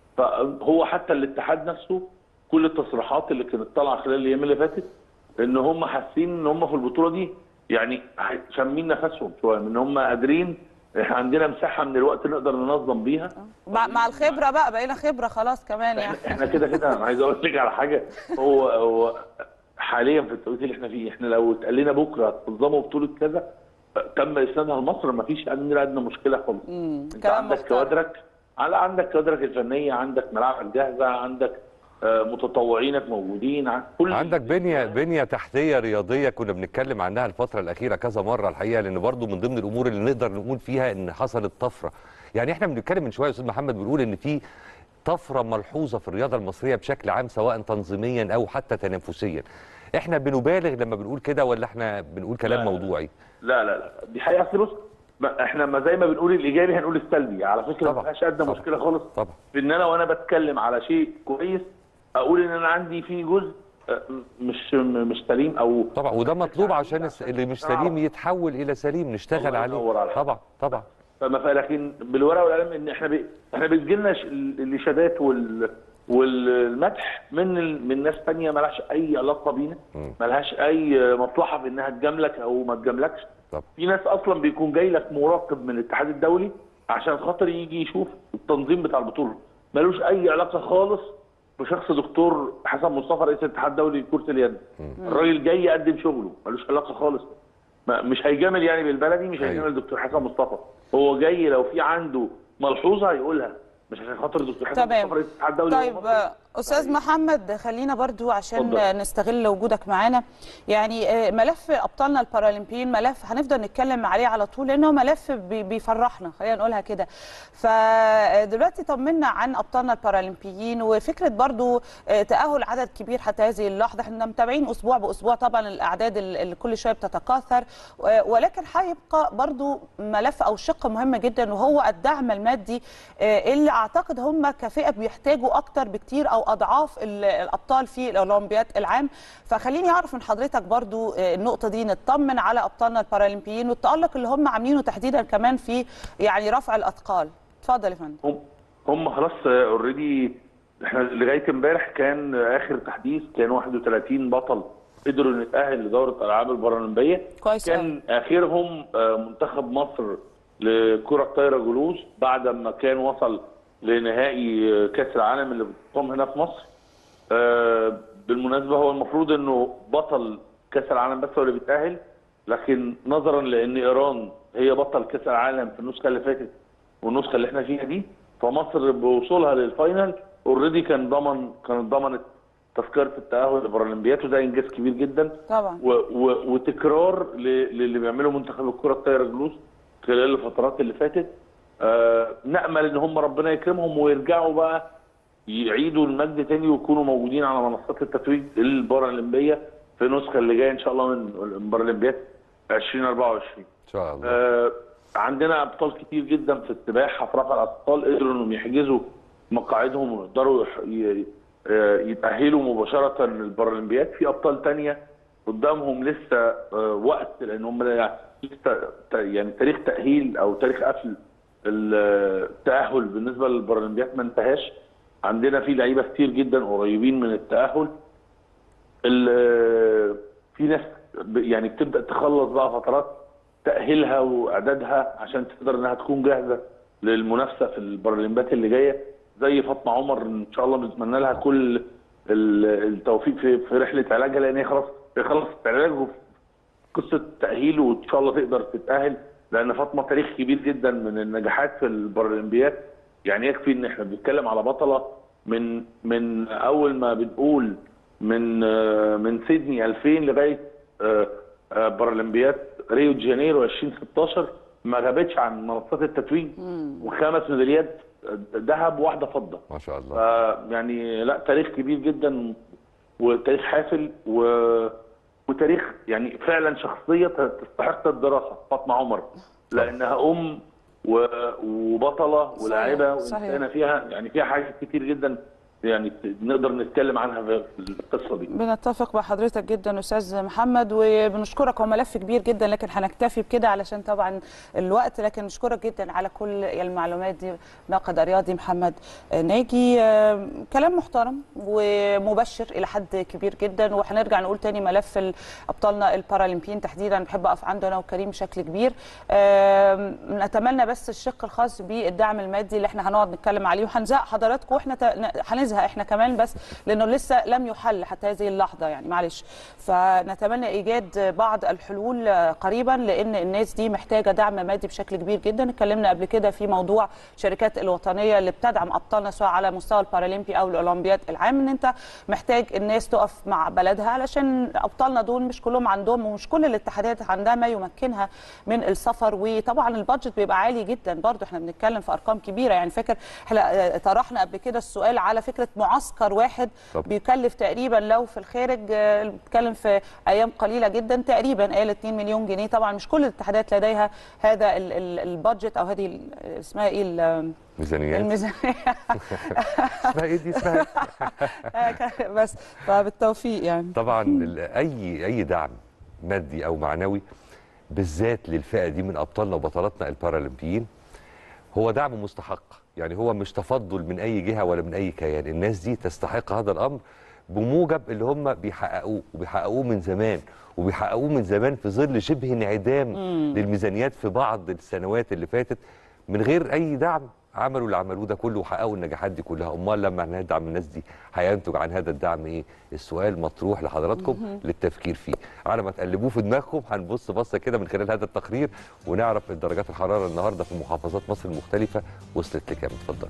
فهو حتى الاتحاد نفسه كل التصريحات اللي كانت طالعه خلال الايام اللي فاتت ان هم حاسين ان هم في البطوله دي يعني شامين نفسهم شويه ان هم قادرين احنا عندنا مساحه من الوقت نقدر ننظم بيها مع, مع الخبره بقى بقينا خبره خلاص كمان يعني احنا كده كده انا عايز اقول لك على حاجه هو هو حاليا في التوقيت اللي احنا فيه احنا لو اتقال لنا بكره تنظموا بطوله كذا تم اسنادها لمصر ما فيش ادنى ادنى مشكله خالص امم انت كلام عندك محترم كوادرك على عندك كوادرك الفنيه عندك ملاعبك جاهزه عندك آه، متطوعينك موجودين ع- كل عندك بنيه بنيه تحتيه رياضيه كنا بنتكلم عنها الفتره الاخيره كذا مره الحقيقه لان برضو من ضمن الامور اللي نقدر نقول فيها ان حصلت طفره يعني احنا بنتكلم من شويه يا استاذ محمد بنقول ان في طفره ملحوظه في الرياضه المصريه بشكل عام سواء تنظيميا او حتى تنافسيا احنا بنبالغ لما بنقول كده ولا احنا بنقول كلام لا، لا. موضوعي لا لا لا دي حقيقه أصل بص ما احنا ما زي ما بنقول الايجابي هنقول السلبي على فكره طبعا، ما فيهاش ادنى طبعا. مشكله خالص طبعا في ان انا وانا بتكلم على شيء كويس اقول ان انا عندي فيه جزء آه، مش مش سليم او طبعا وده مطلوب عشان الس- اللي مش سليم يتحول الى سليم نشتغل الله عليه ينور عليك. طبعا طبعا فما ف- لكن بالورقه والقلم ان احنا بي... احنا بتجيلنا ش- الاشادات وال والمدح من ال... من ناس تانية مالهاش اي علاقه بينا مم. مالهاش اي مصلحه في انها تجاملك او ما تجاملكش طبعا في ناس اصلا بيكون جاي لك مراقب من الاتحاد الدولي عشان خاطر يجي يشوف التنظيم بتاع البطوله ملوش اي علاقه خالص بشخص دكتور حسن مصطفى رئيس الاتحاد الدولي لكره اليد الراجل جاي يقدم شغله ملوش علاقه خالص ما مش هيجامل يعني بالبلدي مش أيوة. هيجامل الدكتور حسن مصطفى هو جاي لو في عنده ملحوظه هيقولها مش عشان خاطر الدكتور حسن تمام. مصطفى رئيس الاتحاد الدولي طيب هو آه، استاذ محمد خلينا برضو عشان اتفضل. نستغل وجودك معانا يعني آه، ملف ابطالنا البارالمبيين ملف هنفضل نتكلم عليه على طول لانه ملف بي- بيفرحنا خلينا نقولها كده فدلوقتي طمنا عن ابطالنا البارالمبيين وفكره برضو آه، تاهل عدد كبير حتى هذه اللحظه احنا متابعين اسبوع باسبوع طبعا الاعداد ال- اللي كل شويه بتتكاثر آه، ولكن هيبقى برضو ملف او شق مهم جدا وهو الدعم المادي آه، اللي اعتقد هم كفئه بيحتاجوا اكتر بكتير او اضعاف ال- الابطال في الاولمبياد العام فخليني اعرف من حضرتك برضو آه، النقطه دي نطمن على ابطالنا البارالمبيين والتالق اللي هم عاملينه تحديدا كمان في يعني رفع الاثقال اتفضل يا فندم هم هم خلاص اوريدي احنا لغايه امبارح كان اخر تحديث كان 31 بطل قدروا نتاهل لدوره الالعاب البارالمبيه كويس كان اخرهم آه، منتخب مصر لكره الطايره جلوس بعد ما كان وصل لنهائي آه، كاس العالم اللي بتقام هنا في مصر آه، بالمناسبه هو المفروض انه بطل كاس العالم بس هو اللي بيتاهل لكن نظرا لان ايران هي بطل كاس العالم في النسخه اللي فاتت والنسخه اللي احنا فيها دي فمصر بوصولها للفاينل اوريدي كان ضمن كانت ضمنت تذكره التاهل للبارالمبياد وده انجاز كبير جدا طبعا و و وتكرار ل- للي بيعمله منتخب الكره الطايره جلوس خلال الفترات اللي فاتت آه نامل ان هم ربنا يكرمهم ويرجعوا بقى يعيدوا المجد تاني ويكونوا موجودين على منصات التتويج البارالمبيه في النسخه اللي جايه ان شاء الله من البارالمبياد 2024 ان شاء الله آه، عندنا ابطال كتير جدا في السباحه في رفع الاثقال قدروا انهم يحجزوا مقاعدهم ويقدروا يح- ي- آه، يتاهلوا مباشره للبارالمبياد في ابطال تانية قدامهم لسه آه، وقت لان هم لسه ت- يعني تاريخ تاهيل او تاريخ قفل التاهل بالنسبه للبارالمبياد ما انتهاش عندنا في لعيبه كتير جدا قريبين من التاهل ال- في ناس ب- يعني بتبدا تخلص بقى فترات تاهيلها واعدادها عشان تقدر انها تكون جاهزه للمنافسه في البارالمبيات اللي جايه زي فاطمه عمر ان شاء الله بنتمنى لها كل ال- التوفيق في في رحله علاجها لان هي خلاص هي خلصت علاج وفي قصه تاهيل وان شاء الله تقدر تتاهل لان فاطمه تاريخ كبير جدا من النجاحات في البارالمبيات يعني يكفي ان احنا بنتكلم على بطله من من اول ما بنقول من آه، من سيدني 2000 لغايه آه، آه، بارالمبياد ريو دي جانيرو 2016 ما غابتش عن منصات التتويج وخمس ميداليات ذهب واحده فضه ما شاء الله ف- يعني لا تاريخ كبير جدا وتاريخ حافل و... وتاريخ يعني فعلا شخصيه تستحق الدراسه فاطمه عمر لانها ام و... وبطله ولاعبه صحيح. وانسانه فيها يعني فيها حاجات كتير جدا يعني نقدر نتكلم عنها في في القصه دي بنتفق مع حضرتك جدا استاذ محمد وبنشكرك هو ملف كبير جدا لكن هنكتفي بكده علشان طبعا الوقت لكن نشكرك جدا على كل المعلومات دي ناقد رياضي محمد ناجي آه، كلام محترم ومبشر الى حد كبير جدا وهنرجع نقول تاني ملف ال- ابطالنا البارالمبيين تحديدا بحب اقف عنده انا وكريم بشكل كبير آه، نتمنى بس الشق الخاص بالدعم المادي اللي احنا هنقعد نتكلم عليه وهنزق حضراتكم واحنا ت- ن- هنزهق احنا كمان بس لانه لسه لم يحل حتى هذه اللحظه يعني معلش فنتمنى ايجاد بعض الحلول آه، قريبا لان الناس دي محتاجه دعم مادي بشكل كبير جدا اتكلمنا قبل كده في موضوع الشركات الوطنيه اللي بتدعم ابطالنا سواء على مستوى البارالمبي او الاولمبياد العام ان انت محتاج الناس تقف مع بلدها علشان ابطالنا دول مش كلهم عندهم ومش كل الاتحادات عندها ما يمكنها من السفر وطبعا البادجت بيبقى عالي جدا برضو احنا بنتكلم في ارقام كبيره يعني فاكر احنا آه، طرحنا قبل كده السؤال على فكره معسكر واحد طب. بيكلف تقريبا لو في الخارج آه، بنتكلم في ايام قليله جدا تقريبا قال 2 مليون جنيه طبعا مش كل الاتحادات لديها هذا ال- ال- البادجت او هذه ال- اسمها ايه ال- ميزانيات الميزانيه اسمها ايه دي اسمها إيه؟ بس فبالتوفيق يعني طبعا ال- اي اي دعم مادي او معنوي بالذات للفئه دي من ابطالنا وبطلاتنا البارالمبيين هو دعم مستحق يعني هو مش تفضل من اي جهه ولا من اي كيان الناس دي تستحق هذا الامر بموجب اللي هم بيحققوه وبيحققوه من زمان وبيحققوه من زمان في ظل شبه انعدام للميزانيات في بعض السنوات اللي فاتت من غير اي دعم عملوا اللي عملوه ده كله وحققوا النجاحات دي كلها امال لما هندعم الناس دي هينتج عن هذا الدعم ايه السؤال مطروح لحضراتكم مهم. للتفكير فيه على ما تقلبوه في دماغكم هنبص بصه كده من خلال هذا التقرير ونعرف درجات الحراره النهارده في محافظات مصر المختلفه وصلت لكام اتفضل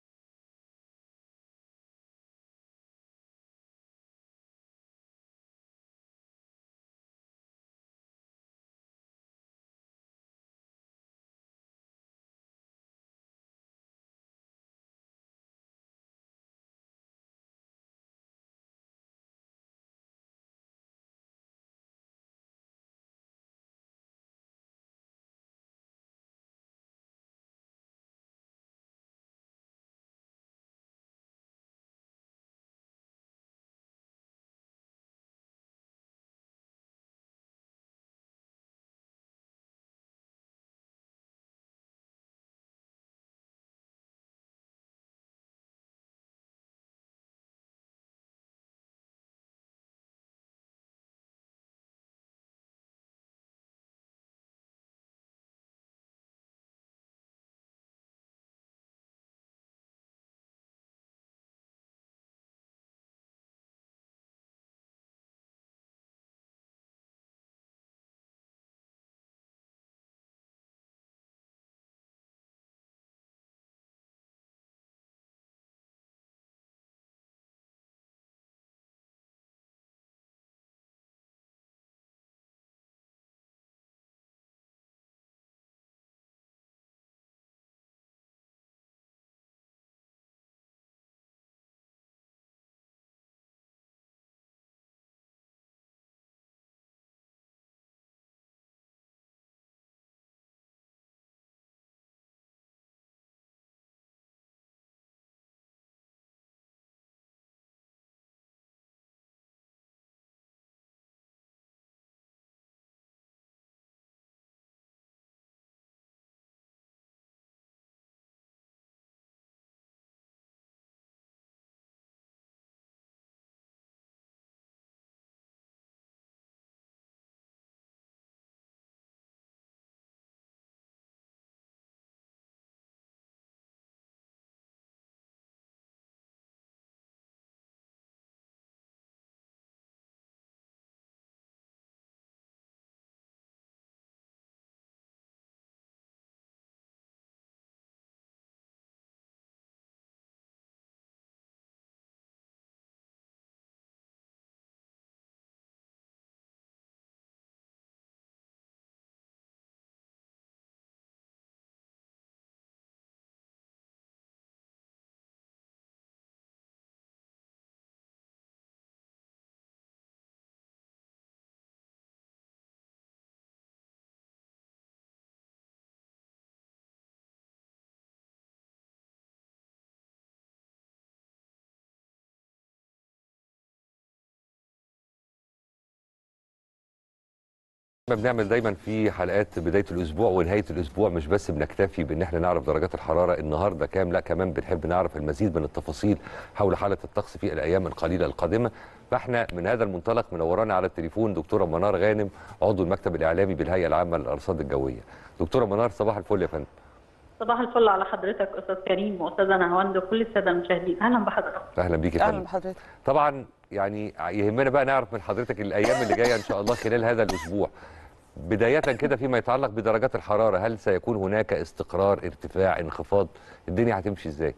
احنا بنعمل دايما في حلقات بدايه الاسبوع ونهايه الاسبوع مش بس بنكتفي بان احنا نعرف درجات الحراره النهارده كام لا كمان بنحب نعرف المزيد من التفاصيل حول حاله الطقس في الايام القليله القادمه فاحنا من هذا المنطلق منورانا على التليفون دكتوره منار غانم عضو المكتب الاعلامي بالهيئه العامه للارصاد الجويه دكتوره منار صباح الفل يا فندم صباح الفل على حضرتك استاذ كريم واستاذه نهاوند وكل الساده المشاهدين اهلا بحضرتك اهلا بيك يا اهلا فندم بحضرتك طبعا يعني يهمنا بقى نعرف من حضرتك الايام اللي جايه ان شاء الله خلال هذا الاسبوع بدايه كده فيما يتعلق بدرجات الحراره هل سيكون هناك استقرار ارتفاع انخفاض الدنيا هتمشي ازاي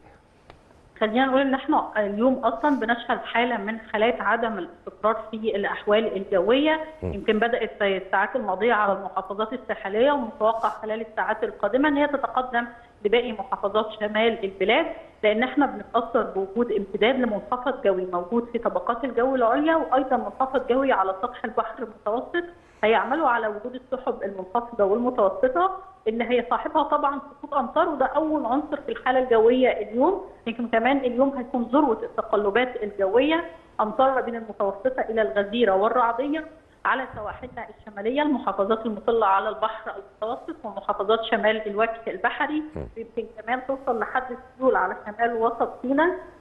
خلينا نقول ان احنا اليوم اصلا بنشهد حاله من حالات عدم الاستقرار في الاحوال الجويه م. يمكن بدات في الساعات الماضيه على المحافظات الساحليه ومتوقع خلال الساعات القادمه ان هي تتقدم لباقي محافظات شمال البلاد لان احنا بنتاثر بوجود امتداد لمنخفض جوي موجود في طبقات الجو العليا وايضا منخفض جوي على سطح البحر المتوسط هيعملوا على وجود السحب المنخفضه والمتوسطه اللي هي صاحبها طبعا سقوط امطار وده اول عنصر في الحاله الجويه اليوم يمكن كمان اليوم هيكون ذروه التقلبات الجويه امطار ما بين المتوسطه الى الغزيره والرعديه على سواحلنا الشماليه المحافظات المطله على البحر المتوسط ومحافظات شمال الوجه البحري يمكن كمان توصل لحد السيول على شمال وسط سيناء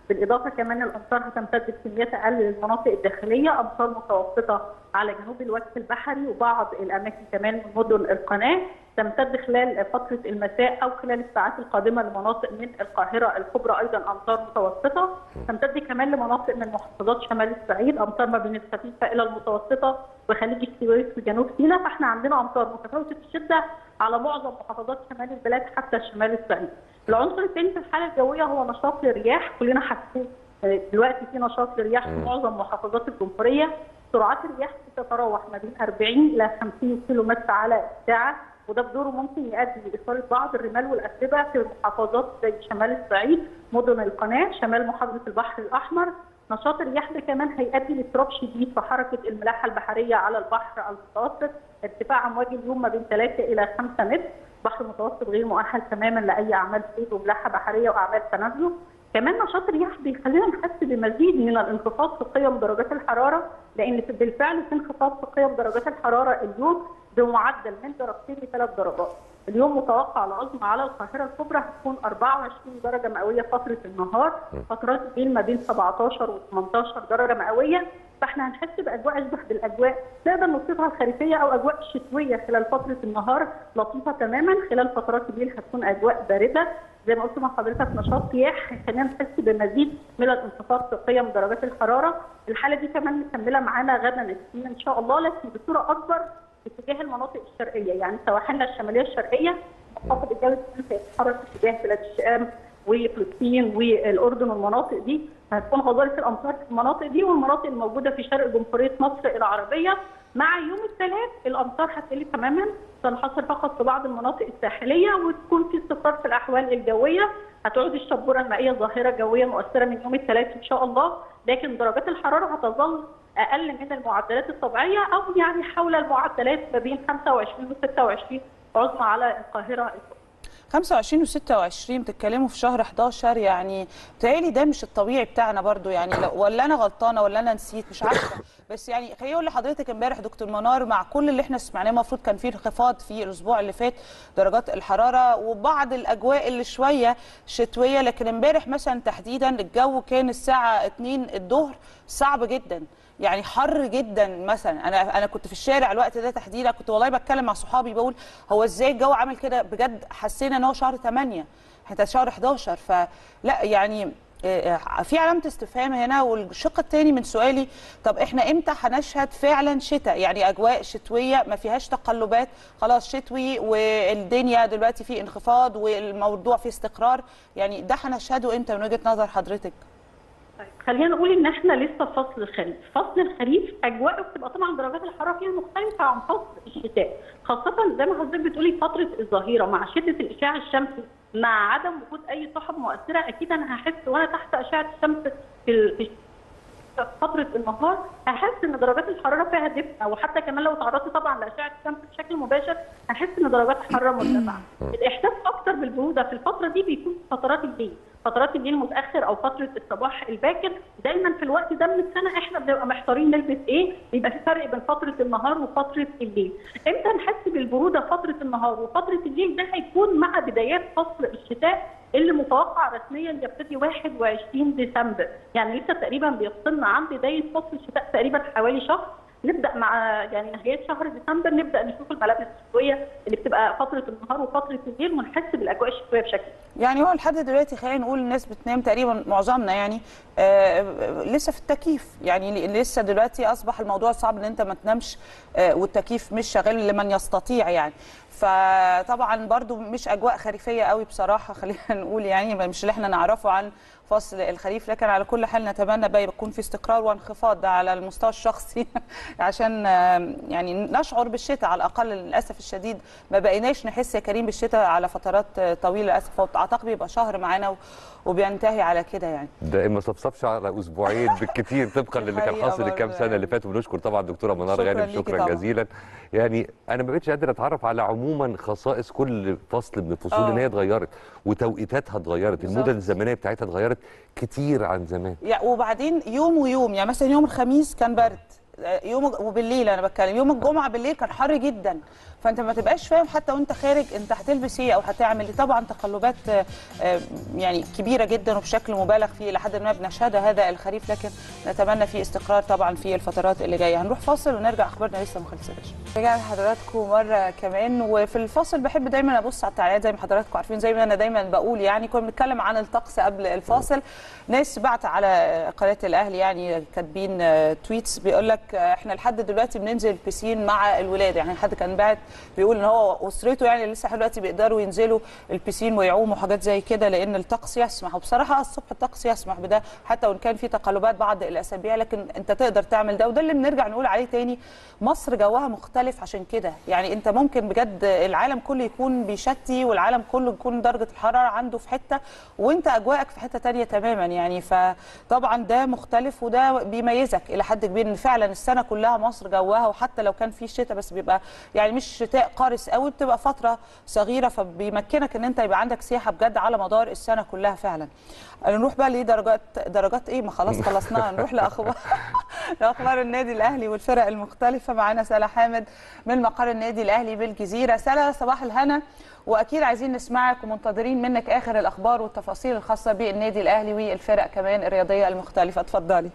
بالاضافه كمان الامطار هتمتد بكميات اقل للمناطق الداخليه امطار متوسطه على جنوب الوجه البحري وبعض الاماكن كمان من مدن القناه تمتد خلال فتره المساء او خلال الساعات القادمه لمناطق من القاهره الكبرى ايضا امطار متوسطه تمتد كمان لمناطق من محافظات شمال الصعيد امطار ما بين الخفيفه الى المتوسطه وخليج السويس وجنوب سيناء فاحنا عندنا امطار متفاوته الشده على معظم محافظات شمال البلاد حتى شمال الصعيد. العنصر الثاني في الحاله الجويه هو نشاط للرياح كلنا حاسين آه، دلوقتي في نشاط للرياح في معظم محافظات الجمهوريه سرعات الرياح بتتراوح ما بين 40 الى 50 كيلو متر على الساعه وده بدوره ممكن يؤدي لاثاره بعض الرمال والاتربه في محافظات زي شمال الصعيد مدن القناه شمال محافظه البحر الاحمر نشاط الرياح ده كمان هيؤدي لاضطراب شديد في حركه الملاحه البحريه على البحر المتوسط ارتفاع امواج اليوم ما بين 3 الى 5 متر بحر المتوسط غير مؤهل تماما لاي اعمال صيد وملاحه بحريه واعمال تنزل كمان نشاط الرياح بيخلينا نحس بمزيد من الانخفاض في قيم درجات الحراره لان بالفعل في انخفاض في قيم درجات الحراره اليوم بمعدل من درجتين لثلاث درجات. اليوم متوقع العظمى على القاهره الكبرى هتكون 24 درجه مئويه فتره النهار، فترات الليل ما بين 17 و 18 درجه مئويه، فاحنا هنحس باجواء اشبه بالاجواء نقدر نوصفها الخريفيه او اجواء شتويه خلال فتره النهار لطيفه تماما، خلال فترات الليل هتكون اجواء بارده زي ما قلت مع حضرتك نشاط سياح هيخلينا نحس بمزيد من الانخفاض في قيم درجات الحراره، الحاله دي كمان مكمله معانا غدا الاثنين ان شاء الله لكن بصوره اكبر اتجاه المناطق الشرقيه يعني سواحلنا الشماليه الشرقيه منخفض الجو سيتحرك اتجاه بلاد الشام وفلسطين والاردن والمناطق دي هتكون غزاره الامطار في المناطق دي والمناطق الموجوده في شرق جمهوريه مصر العربيه مع يوم الثلاث الامطار هتقل تماما تنحصر فقط في بعض المناطق الساحليه وتكون في استقرار في الاحوال الجويه هتعود الشبوره المائيه ظاهره جويه مؤثره من يوم الثلاث ان شاء الله لكن درجات الحراره هتظل اقل من المعدلات الطبيعيه او يعني حول المعدلات ما بين 25 و 26 عظمى على القاهره 25 و 26 بتتكلموا في شهر 11 يعني بتهيألي ده مش الطبيعي بتاعنا برضو يعني لو ولا انا غلطانه ولا انا نسيت مش عارفه بس يعني خليني اقول لحضرتك امبارح دكتور منار مع كل اللي احنا سمعناه المفروض كان في انخفاض في الاسبوع اللي فات درجات الحراره وبعض الاجواء اللي شويه شتويه لكن امبارح مثلا تحديدا الجو كان الساعه 2 الظهر صعب جدا يعني حر جدا مثلا انا انا كنت في الشارع الوقت ده تحديدا كنت والله بتكلم مع صحابي بقول هو ازاي الجو عامل كده بجد حسينا ان هو شهر 8 حتى شهر 11 فلا يعني آه، في علامه استفهام هنا والشق الثاني من سؤالي طب احنا امتى هنشهد فعلا شتاء يعني اجواء شتويه ما فيهاش تقلبات خلاص شتوي والدنيا دلوقتي في انخفاض والموضوع فيه استقرار يعني ده هنشهده امتى من وجهه نظر حضرتك طيب خلينا نقول ان احنا لسه في فصل الخريف، فصل الخريف اجواءه بتبقى طبعا درجات الحراره فيها مختلفه عن فصل الشتاء، خاصه زي ما حضرتك بتقولي فتره الظهيره مع شده الاشعاع الشمسي مع عدم وجود اي سحب مؤثره اكيد انا هحس وانا تحت اشعه الشمس في ال- في فتره النهار هحس ان درجات الحراره فيها دفء وحتى كمان لو تعرضت طبعا لاشعه الشمس بشكل مباشر هحس ان درجات الحراره مرتفعه. الاحساس اكتر بالبروده في الفتره دي بيكون في فترات الليل، فترات الليل متاخر او فتره الصباح الباكر دايما في الوقت ده من السنه احنا بنبقى محتارين نلبس ايه بيبقى في فرق بين فتره النهار وفتره الليل امتى نحس بالبروده فتره النهار وفتره الليل ده هيكون مع بدايات فصل الشتاء اللي متوقع رسميا يبتدي 21 ديسمبر يعني لسه تقريبا بيفصلنا عن بدايه فصل الشتاء تقريبا حوالي شهر نبدا مع يعني نهايه شهر ديسمبر نبدا نشوف الملابس الشتويه اللي بتبقى فتره النهار وفتره الليل ونحس بالاجواء الشتويه بشكل يعني هو لحد دلوقتي خلينا نقول الناس بتنام تقريبا معظمنا يعني آه لسه في التكييف يعني لسه دلوقتي اصبح الموضوع صعب ان انت ما تنامش آه والتكييف مش شغال لمن يستطيع يعني فطبعا برضو مش اجواء خريفيه قوي بصراحه خلينا نقول يعني مش اللي احنا نعرفه عن فصل الخريف لكن على كل حال نتمنى بقى يكون في استقرار وانخفاض ده على المستوى الشخصي عشان آه، يعني نشعر بالشتاء على الاقل للاسف الشديد ما بقيناش نحس يا كريم بالشتاء على فترات آه، طويله للاسف اعتقد بيبقى شهر معانا و- وبينتهي على كده يعني ده ما صفصفش على اسبوعين بالكتير طبقا للي كان حقيقة حاصل الكام برضه سنه اللي فاتوا بنشكر طبعا دكتوره منار شكراً غانم ليكي شكرا طبعاً. جزيلا يعني انا ما بقتش قادر اتعرف على عموما خصائص كل فصل من الفصول آه. ان هي اتغيرت وتوقيتاتها اتغيرت بالظبط. المدن الزمنيه بتاعتها اتغيرت كتير عن زمان يعني وبعدين يوم ويوم يعني مثلا يوم الخميس كان برد يوم وبالليل انا بتكلم يوم الجمعه بالليل كان حر جدا فانت ما تبقاش فاهم حتى وانت خارج انت هتلبس ايه او هتعمل ايه طبعا تقلبات آه، آه، يعني كبيره جدا وبشكل مبالغ فيه لحد ما بنشهدها هذا الخريف لكن نتمنى فيه استقرار طبعا في الفترات اللي جايه هنروح فاصل ونرجع اخبارنا لسه ما خلصتش رجعنا لحضراتكم مره كمان وفي الفاصل بحب دايما ابص على التعليقات زي ما حضراتكم عارفين زي ما انا دايما بقول يعني كنا بنتكلم عن الطقس قبل الفاصل ناس بعت على قناه الاهلي يعني كاتبين آه، تويتس بيقول لك آه، احنا لحد دلوقتي بننزل البسين مع الولاد يعني حد كان باعت بيقول ان هو اسرته يعني لسه لحد دلوقتي بيقدروا ينزلوا البسين ويعوموا حاجات زي كده لان الطقس يسمح وبصراحه الصبح الطقس يسمح بده حتى وان كان في تقلبات بعض الاسابيع لكن انت تقدر تعمل ده وده اللي بنرجع نقول عليه تاني مصر جوها مختلف عشان كده يعني انت ممكن بجد العالم كله يكون بيشتي والعالم كله يكون درجه الحراره عنده في حته وانت اجواءك في حته تانية تماما يعني فطبعا ده مختلف وده بيميزك الى حد كبير ان فعلا السنه كلها مصر جوها وحتى لو كان في شتاء بس بيبقى يعني مش شتاء قارس قوي بتبقى فتره صغيره فبيمكنك ان انت يبقى عندك سياحه بجد على مدار السنه كلها فعلا نروح بقى لدرجات درجات ايه ما خلاص خلصناها نروح لاخبار لاخبار النادي الاهلي والفرق المختلفه معانا سلا حامد من مقر النادي الاهلي بالجزيره سلا صباح الهنا واكيد عايزين نسمعك ومنتظرين منك اخر الاخبار والتفاصيل الخاصه بالنادي الاهلي والفرق كمان الرياضيه المختلفه اتفضلي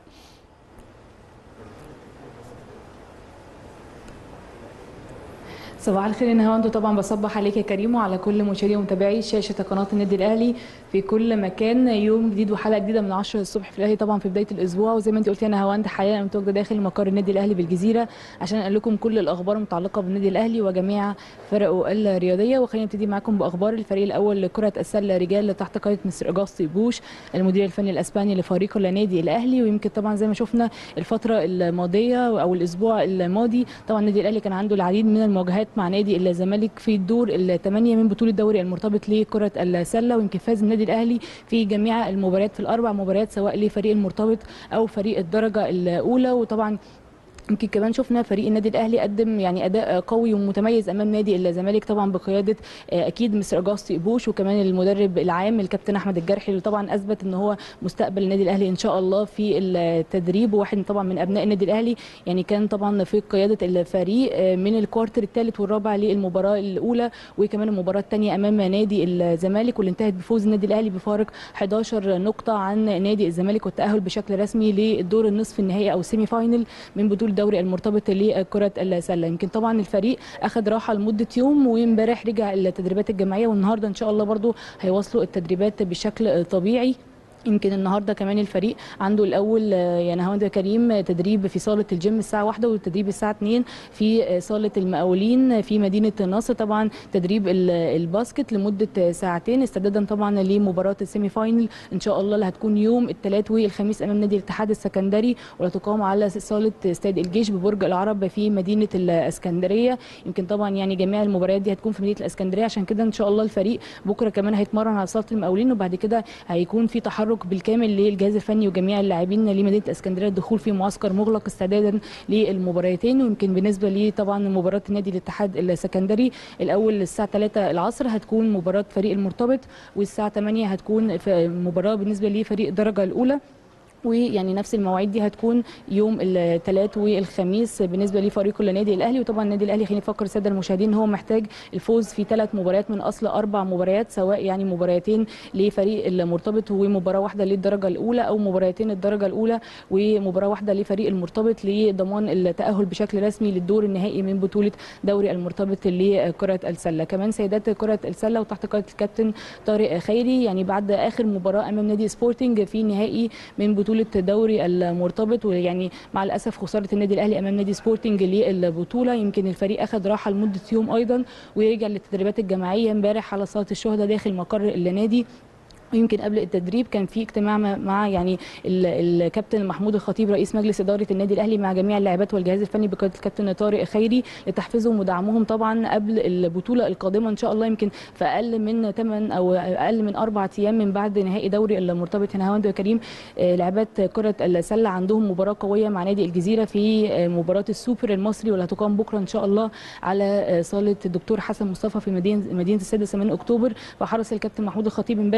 صباح الخير انا هوندو طبعا بصبح عليك يا كريم وعلى كل مشاهدي ومتابعي شاشه قناه النادي الاهلي في كل مكان يوم جديد وحلقه جديده من 10 الصبح في الاهلي طبعا في بدايه الاسبوع وزي ما انت قلتي انا هوند حاليا متواجده داخل مقر النادي الاهلي بالجزيره عشان اقول لكم كل الاخبار المتعلقه بالنادي الاهلي وجميع فرقه الرياضيه وخلينا نبتدي معاكم باخبار الفريق الاول لكره السله رجال تحت قياده مستر اجاستي بوش المدير الفني الاسباني لفريق النادي الاهلي ويمكن طبعا زي ما شفنا الفتره الماضيه او الاسبوع الماضي طبعا النادي الاهلي كان عنده العديد من المواجهات مع نادي الزمالك في الدور الثمانيه من بطوله الدوري المرتبط لكره السله ويمكن فاز النادي الاهلي في جميع المباريات في الاربع مباريات سواء لفريق المرتبط او فريق الدرجه الاولى وطبعا يمكن كمان شفنا فريق النادي الاهلي قدم يعني اداء قوي ومتميز امام نادي الزمالك طبعا بقياده اكيد مستر اجاستي بوش وكمان المدرب العام الكابتن احمد الجرحي اللي طبعا اثبت ان هو مستقبل النادي الاهلي ان شاء الله في التدريب وواحد طبعا من ابناء النادي الاهلي يعني كان طبعا في قياده الفريق من الكوارتر الثالث والرابع للمباراه الاولى وكمان المباراه الثانيه امام نادي الزمالك واللي انتهت بفوز النادي الاهلي بفارق 11 نقطه عن نادي الزمالك والتاهل بشكل رسمي للدور النصف النهائي او السيمي فاينل من بطوله الدوري المرتبط لكره السله يمكن طبعا الفريق اخذ راحه لمده يوم وامبارح رجع التدريبات الجماعيه والنهارده ان شاء الله برضو هيواصلوا التدريبات بشكل طبيعي يمكن النهارده كمان الفريق عنده الاول يعني هوند كريم تدريب في صاله الجيم الساعه 1 والتدريب الساعه 2 في صاله المقاولين في مدينه النصر طبعا تدريب الباسكت لمده ساعتين استعدادا طبعا لمباراه السيمي فاينل ان شاء الله اللي هتكون يوم الثلاث والخميس امام نادي الاتحاد السكندري وتقام على صاله استاد الجيش ببرج العرب في مدينه الاسكندريه يمكن طبعا يعني جميع المباريات دي هتكون في مدينه الاسكندريه عشان كده ان شاء الله الفريق بكره كمان هيتمرن على صاله المقاولين وبعد كده هيكون في تحرك التحرك بالكامل للجهاز الفني وجميع اللاعبين لمدينه اسكندريه الدخول في معسكر مغلق استعدادا للمباراتين ويمكن بالنسبه لي طبعا مباراه نادي الاتحاد السكندري الاول الساعه 3 العصر هتكون مباراه فريق المرتبط والساعه 8 هتكون مباراه بالنسبه لفريق الدرجه الاولى ويعني نفس المواعيد دي هتكون يوم الثلاث والخميس بالنسبه لفريق النادي الاهلي وطبعا النادي الاهلي خلينا نفكر الساده المشاهدين ان هو محتاج الفوز في ثلاث مباريات من اصل اربع مباريات سواء يعني مباراتين لفريق المرتبط ومباراه واحده للدرجه الاولى او مباراتين الدرجه الاولى ومباراه واحده لفريق المرتبط لضمان التاهل بشكل رسمي للدور النهائي من بطوله دوري المرتبط لكره السله كمان سيدات كره السله وتحت قياده الكابتن طارق خيري يعني بعد اخر مباراه امام نادي سبورتنج في نهائي من بطوله بطوله دوري المرتبط ويعني مع الاسف خساره النادي الاهلي امام نادي سبورتنج للبطوله يمكن الفريق اخذ راحه لمده يوم ايضا ورجع للتدريبات الجماعيه امبارح على صاله الشهداء داخل مقر النادي ويمكن قبل التدريب كان في اجتماع مع يعني الكابتن محمود الخطيب رئيس مجلس اداره النادي الاهلي مع جميع اللاعبات والجهاز الفني بقياده الكابتن طارق خيري لتحفيزهم ودعمهم طبعا قبل البطوله القادمه ان شاء الله يمكن في اقل من 8 او اقل من اربع ايام من بعد نهائي دوري المرتبط هنا هوند كريم لاعبات كره السله عندهم مباراه قويه مع نادي الجزيره في مباراه السوبر المصري واللي هتقام بكره ان شاء الله على صاله الدكتور حسن مصطفى في مدينه مدينه السادس من اكتوبر فحرص الكابتن محمود الخطيب امبارح ان هو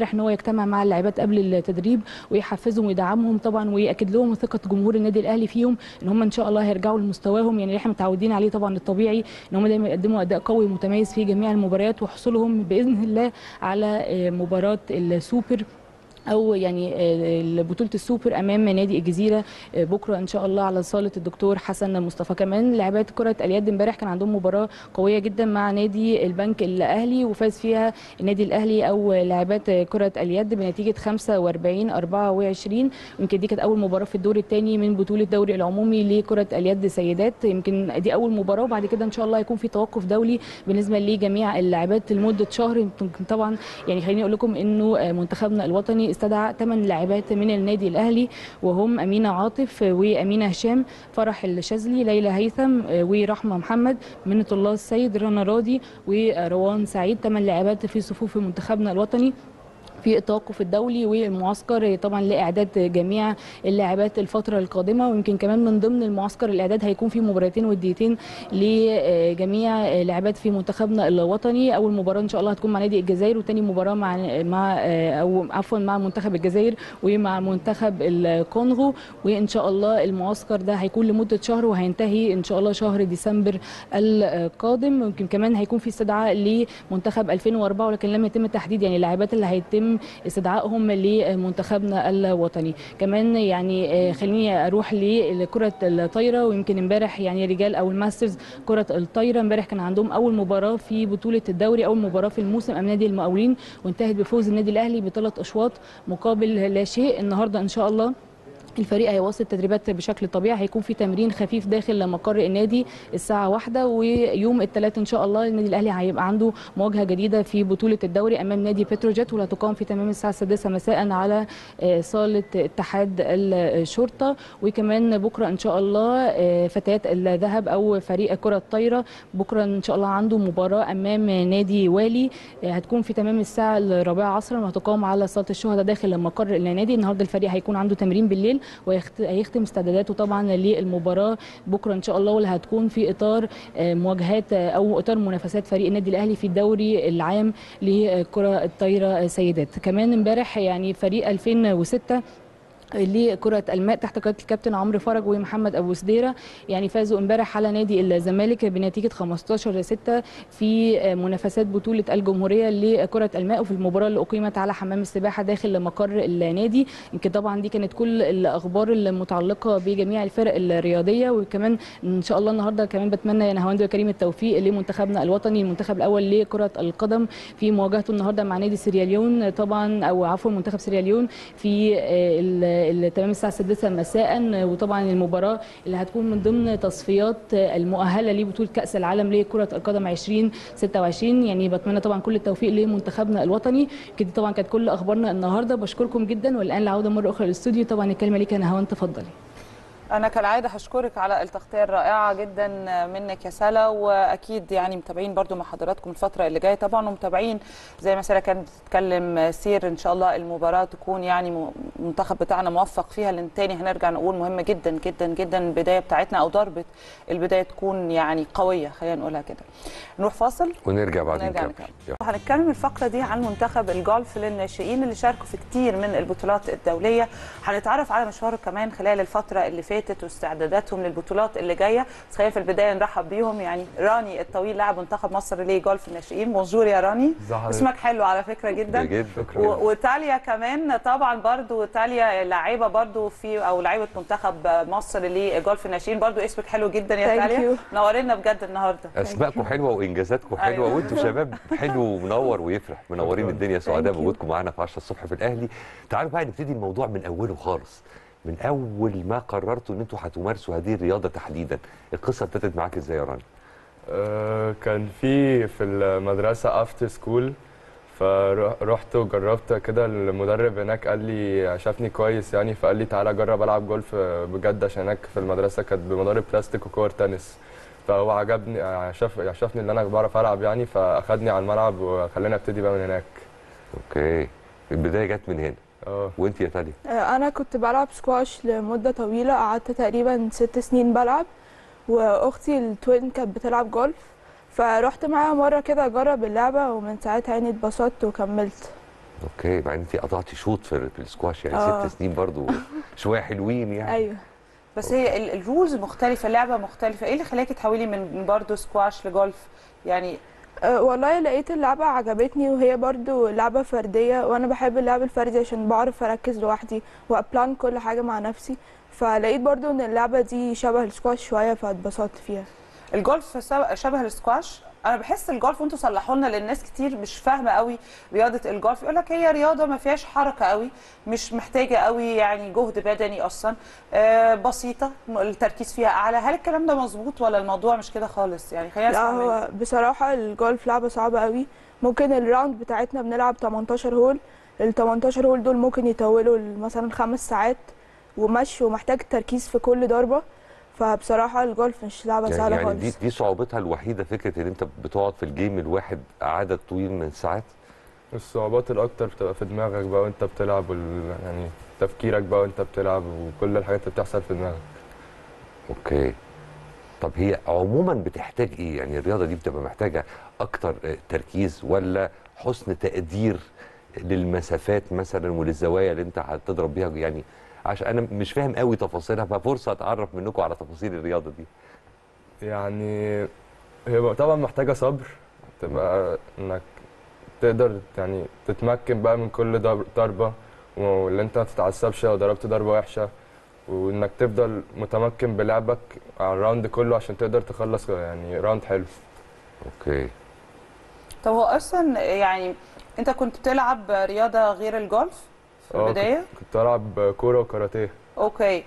يجتمع مع اللاعبات قبل التدريب ويحفزهم ويدعمهم طبعا ويأكد لهم ثقه جمهور النادي الاهلي فيهم ان هم ان شاء الله هيرجعوا لمستواهم يعني اللي احنا متعودين عليه طبعا الطبيعي ان هم دايما يقدموا اداء قوي ومتميز في جميع المباريات وحصولهم باذن الله على آه، مباراه السوبر او يعني آه، بطوله السوبر امام نادي الجزيره آه، بكره ان شاء الله على صاله الدكتور حسن مصطفى كمان لاعبات كره اليد امبارح كان عندهم مباراه قويه جدا مع نادي البنك الاهلي وفاز فيها النادي الاهلي او لاعبات كره اليد بنتيجه 45 24 يمكن دي كانت اول مباراه في الدور الثاني من بطوله الدوري العمومي لكره اليد سيدات يمكن دي اول مباراه وبعد كده ان شاء الله هيكون في توقف دولي بالنسبه لجميع اللاعبات لمده شهر يمكن طبعا يعني خليني اقول لكم انه آه، منتخبنا الوطني استدعى 8 لاعبات من النادي الاهلي وهم امينه عاطف وامينه هشام فرح الشاذلي ليلى هيثم آه، ورحمه محمد منة الله السيد رنا راضي وروان سعيد 8 لاعبات في صفوف منتخبنا الوطني في التوقف الدولي والمعسكر طبعا لاعداد جميع اللاعبات الفتره القادمه ويمكن كمان من ضمن المعسكر الاعداد هيكون في مباراتين وديتين لجميع لاعبات في منتخبنا الوطني اول مباراه ان شاء الله هتكون مع نادي الجزائر وتاني مباراه مع مع او عفوا مع منتخب الجزائر ومع منتخب الكونغو وان شاء الله المعسكر ده هيكون لمده شهر وهينتهي ان شاء الله شهر ديسمبر القادم ويمكن كمان هيكون في استدعاء لمنتخب 2004 ولكن لم يتم تحديد يعني اللاعبات اللي هيتم استدعائهم لمنتخبنا الوطني كمان يعني آه، خليني اروح لكره الطايره ويمكن امبارح يعني رجال او الماسترز كره الطايره امبارح كان عندهم اول مباراه في بطوله الدوري اول مباراه في الموسم امام نادي المقاولين وانتهت بفوز النادي الاهلي بثلاث اشواط مقابل لا شيء النهارده ان شاء الله الفريق هيواصل التدريبات بشكل طبيعي هيكون في تمرين خفيف داخل مقر النادي الساعه واحدة ويوم الثلاث ان شاء الله النادي الاهلي هيبقى عنده مواجهه جديده في بطوله الدوري امام نادي بتروجيت واللي هتقام في تمام الساعه السادسة مساء على آه، صاله اتحاد الشرطه وكمان بكره ان شاء الله آه، فتيات الذهب او فريق كره الطايره بكره ان شاء الله عنده مباراه امام نادي والي آه، هتكون في تمام الساعه الرابعه عصرا وهتقام على صاله الشهداء داخل مقر النادي النهارده الفريق هيكون عنده تمرين بالليل وهيختم استعداداته طبعا للمباراه بكره ان شاء الله واللي هتكون في اطار آه، مواجهات آه، او اطار منافسات فريق النادي الاهلي في الدوري العام لكره الطايره سيدات كمان امبارح يعني فريق 2006 لكرة الماء تحت قيادة الكابتن عمرو فرج ومحمد أبو سديرة يعني فازوا امبارح على نادي الزمالك بنتيجة 15 6 في منافسات بطولة الجمهورية لكرة الماء وفي المباراة اللي أقيمت على حمام السباحة داخل مقر النادي يمكن طبعا دي كانت كل الأخبار المتعلقة بجميع الفرق الرياضية وكمان إن شاء الله النهاردة كمان بتمنى يا نهاوند وكريم التوفيق لمنتخبنا الوطني المنتخب الأول لكرة القدم في مواجهته النهاردة مع نادي سيراليون طبعا أو عفوا منتخب سيراليون في ال- ال- تمام الساعه 6 مساء وطبعا المباراه اللي هتكون من ضمن تصفيات المؤهله لبطوله كاس العالم لكره القدم 2026 يعني بتمنى طبعا كل التوفيق لمنتخبنا الوطني كده طبعا كانت كل اخبارنا النهارده بشكركم جدا والان العوده مره اخرى للاستوديو طبعا الكلمه ليك يا نهاوند تفضلي انا كالعاده هشكرك على التغطيه الرائعه جدا منك يا سلا واكيد يعني متابعين برضو مع حضراتكم الفتره اللي جايه طبعا ومتابعين زي ما سلا كانت بتتكلم سير ان شاء الله المباراه تكون يعني المنتخب بتاعنا موفق فيها لان تاني هنرجع نقول مهمه جدا جدا جدا البدايه بتاعتنا او ضربه البدايه تكون يعني قويه خلينا نقولها كده نروح فاصل ونرجع بعدين ونرجع نكمل نكمل. هنتكلم الفقره دي عن منتخب الجولف للناشئين اللي شاركوا في كتير من البطولات الدوليه هنتعرف على مشواره كمان خلال الفتره اللي فاتت واستعداداتهم للبطولات اللي جايه بس خلينا في البدايه نرحب بيهم يعني راني الطويل لاعب منتخب مصر لجولف الناشئين بونجور يا راني ازي حضرتك؟ اسمك حلو على فكره جدا جدا و- وتاليا كمان طبعا برضو تاليا لاعيبه برضو في او لاعيبه منتخب مصر لجولف الناشئين برضو اسمك حلو جدا يا Thank تاليا you. نورنا بجد النهارده اسماءكم حلوه وانجازاتكم حلوه أيوة. وانتم شباب حلو ومنور ويفرح منورين شكراً. الدنيا سعداء Thank you. بوجودكم معانا في 10 الصبح في الاهلي تعالوا بقى نبتدي الموضوع من اوله خالص من اول ما قررتوا ان انتوا هتمارسوا هذه الرياضه تحديدا القصه ابتدت معاك ازاي يا راني آه، كان في في المدرسة افتر سكول فرحت وجربت كده المدرب هناك قال لي شافني كويس يعني فقال لي تعالى جرب العب جولف بجد عشان هناك في المدرسة كانت بمضارب بلاستيك وكور تنس فهو عجبني شاف شافني ان انا بعرف العب يعني فاخدني على الملعب وخلاني ابتدي بقى من هناك اوكي البدايه جت من هنا اه وانت يا تاليا انا كنت بلعب سكواش لمده طويله قعدت تقريبا ست سنين بلعب واختي التوين كانت بتلعب جولف فروحت معاها مره كده اجرب اللعبه ومن ساعتها يعني اتبسطت وكملت اوكي مع ان انت قطعتي شوط في, في السكواش يعني آه. ست سنين برضو شويه حلوين يعني ايوه بس هي ال- الرولز مختلفه اللعبه مختلفه ايه اللي خلاكي تحولي من من برضه سكواش لجولف يعني أه والله لقيت اللعبة عجبتني وهي برضو لعبة فردية وأنا بحب اللعب الفردي عشان بعرف أركز لوحدي وأبلان كل حاجة مع نفسي فلقيت برضو إن اللعبة دي شبه السكواش شوية فاتبسطت فيها الجولف سب- شبه السكواش انا بحس الجولف وانتوا صلحوا لنا لان ناس كتير مش فاهمه قوي رياضه الجولف يقول لك هي رياضه ما فيهاش حركه قوي مش محتاجه قوي يعني جهد بدني اصلا آه بسيطه م- التركيز فيها اعلى هل الكلام ده مظبوط ولا الموضوع مش كده خالص يعني خلينا لا نسمع منك. هو بصراحة الجولف لعبة صعبة قوي ممكن الراوند بتاعتنا بنلعب 18 هول ال 18 هول دول ممكن يطولوا مثلا خمس ساعات ومشي ومحتاج تركيز في كل ضربة فبصراحة الجولف مش لعبة يعني, سهلة يعني دي خالص دي صعوبتها الوحيده فكره ان انت بتقعد في الجيم الواحد عدد طويل من الساعات الصعوبات الاكتر بتبقى في دماغك بقى وانت بتلعب وال... يعني تفكيرك بقى وانت بتلعب وكل الحاجات اللي بتحصل في دماغك اوكي طب هي عموما بتحتاج ايه يعني الرياضه دي بتبقى محتاجه اكتر آه، تركيز ولا حسن تقدير للمسافات مثلا وللزوايا اللي انت هتضرب بيها يعني عشان انا مش فاهم قوي تفاصيلها ففرصه اتعرف منكم على تفاصيل الرياضه دي يعني هي طبعا محتاجة صبر تبقى انك تقدر يعني تتمكن بقى من كل ضرب- ضربة واللي انت ما تتعصبش لو ضربت ضربة وحشة وانك تفضل متمكن بلعبك على الراوند كله عشان تقدر تخلص يعني راوند حلو اوكي طب هو اصلا يعني انت كنت بتلعب رياضه غير الجولف في اه، البدايه كنت- كنت بلعب كورة وكاراتيه اوكي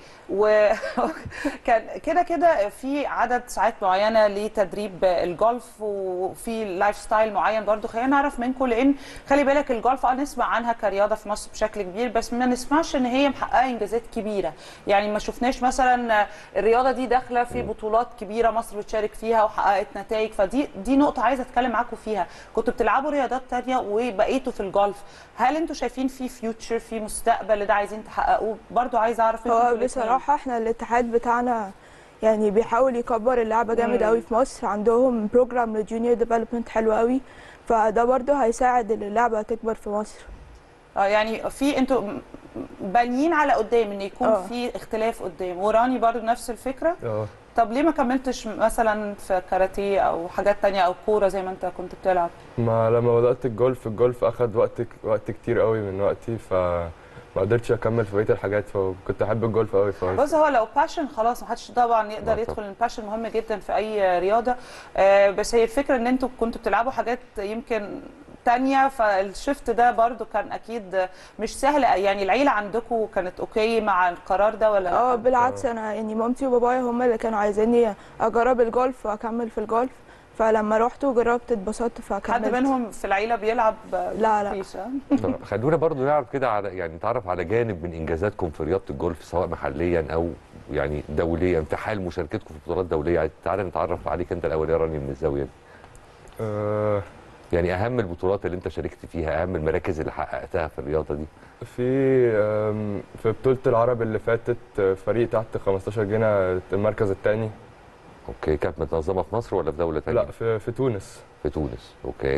وكان كده كده في عدد ساعات معينه لتدريب الجولف وفي لايف ستايل معين برضو خلينا نعرف منكم لان خلي بالك الجولف اه نسمع عنها كرياضه في مصر بشكل كبير بس ما نسمعش ان هي محققه انجازات كبيره يعني ما شفناش مثلا الرياضه دي داخله في بطولات كبيره مصر بتشارك فيها وحققت نتائج فدي دي نقطه عايزه اتكلم معاكم فيها كنتوا بتلعبوا رياضات تانية وبقيتوا في الجولف هل انتوا شايفين في فيوتشر في مستقبل لده عايزين تحققوه برضو عايزه اعرف انتوا هو الاتنين. بصراحة احنا الاتحاد بتاعنا يعني بيحاول يكبر اللعبة جامد مم. قوي في مصر عندهم بروجرام للجونيور ديفلوبمنت حلو قوي فده برضه هيساعد إن اللعبة تكبر في مصر اه يعني في انتوا م- بانيين على قدام ان يكون اه. في اختلاف قدام وراني برضو نفس الفكره اه طب ليه ما كملتش مثلا في كاراتيه او حاجات تانية او كوره زي ما انت كنت بتلعب ما لما بدأت الجولف الجولف أخد وقت وقت كتير قوي من وقتي فما قدرتش أكمل في بقية الحاجات فكنت أحب الجولف قوي ف بص هو لو باشن خلاص ما حدش طبعا يقدر لا يدخل طبعا. الباشن مهم جدا في اي رياضه آه بس هي الفكره ان انتوا كنتوا بتلعبوا حاجات يمكن تانية فالشفت ده برضو كان اكيد مش سهل يعني العيله عندكم كانت اوكي مع القرار ده ولا لا؟ اه بالعكس انا يعني مامتي وبابايا هم اللي كانوا عايزيني اجرب الجولف واكمل في الجولف فلما رحت وجربت اتبسطت فكملت حد منهم في العيله بيلعب لا لا فيش ها؟ طب خلونا برضو نعرف كده على يعني نتعرف على جانب من انجازاتكم في رياضه الجولف سواء محليا او يعني دوليا في حال مشاركتكم في بطولات دوليه تعالى نتعرف عليك انت الاول يا راني من الزاويه دي آه يعني اهم البطولات اللي انت شاركت فيها اهم المراكز اللي حققتها في الرياضه دي في آم، في بطولة العرب اللي فاتت آه، فريق تحت 15 جنيه المركز الثاني اوكي كانت متنظمه في مصر ولا في دوله ثانيه لا في في تونس في تونس اوكي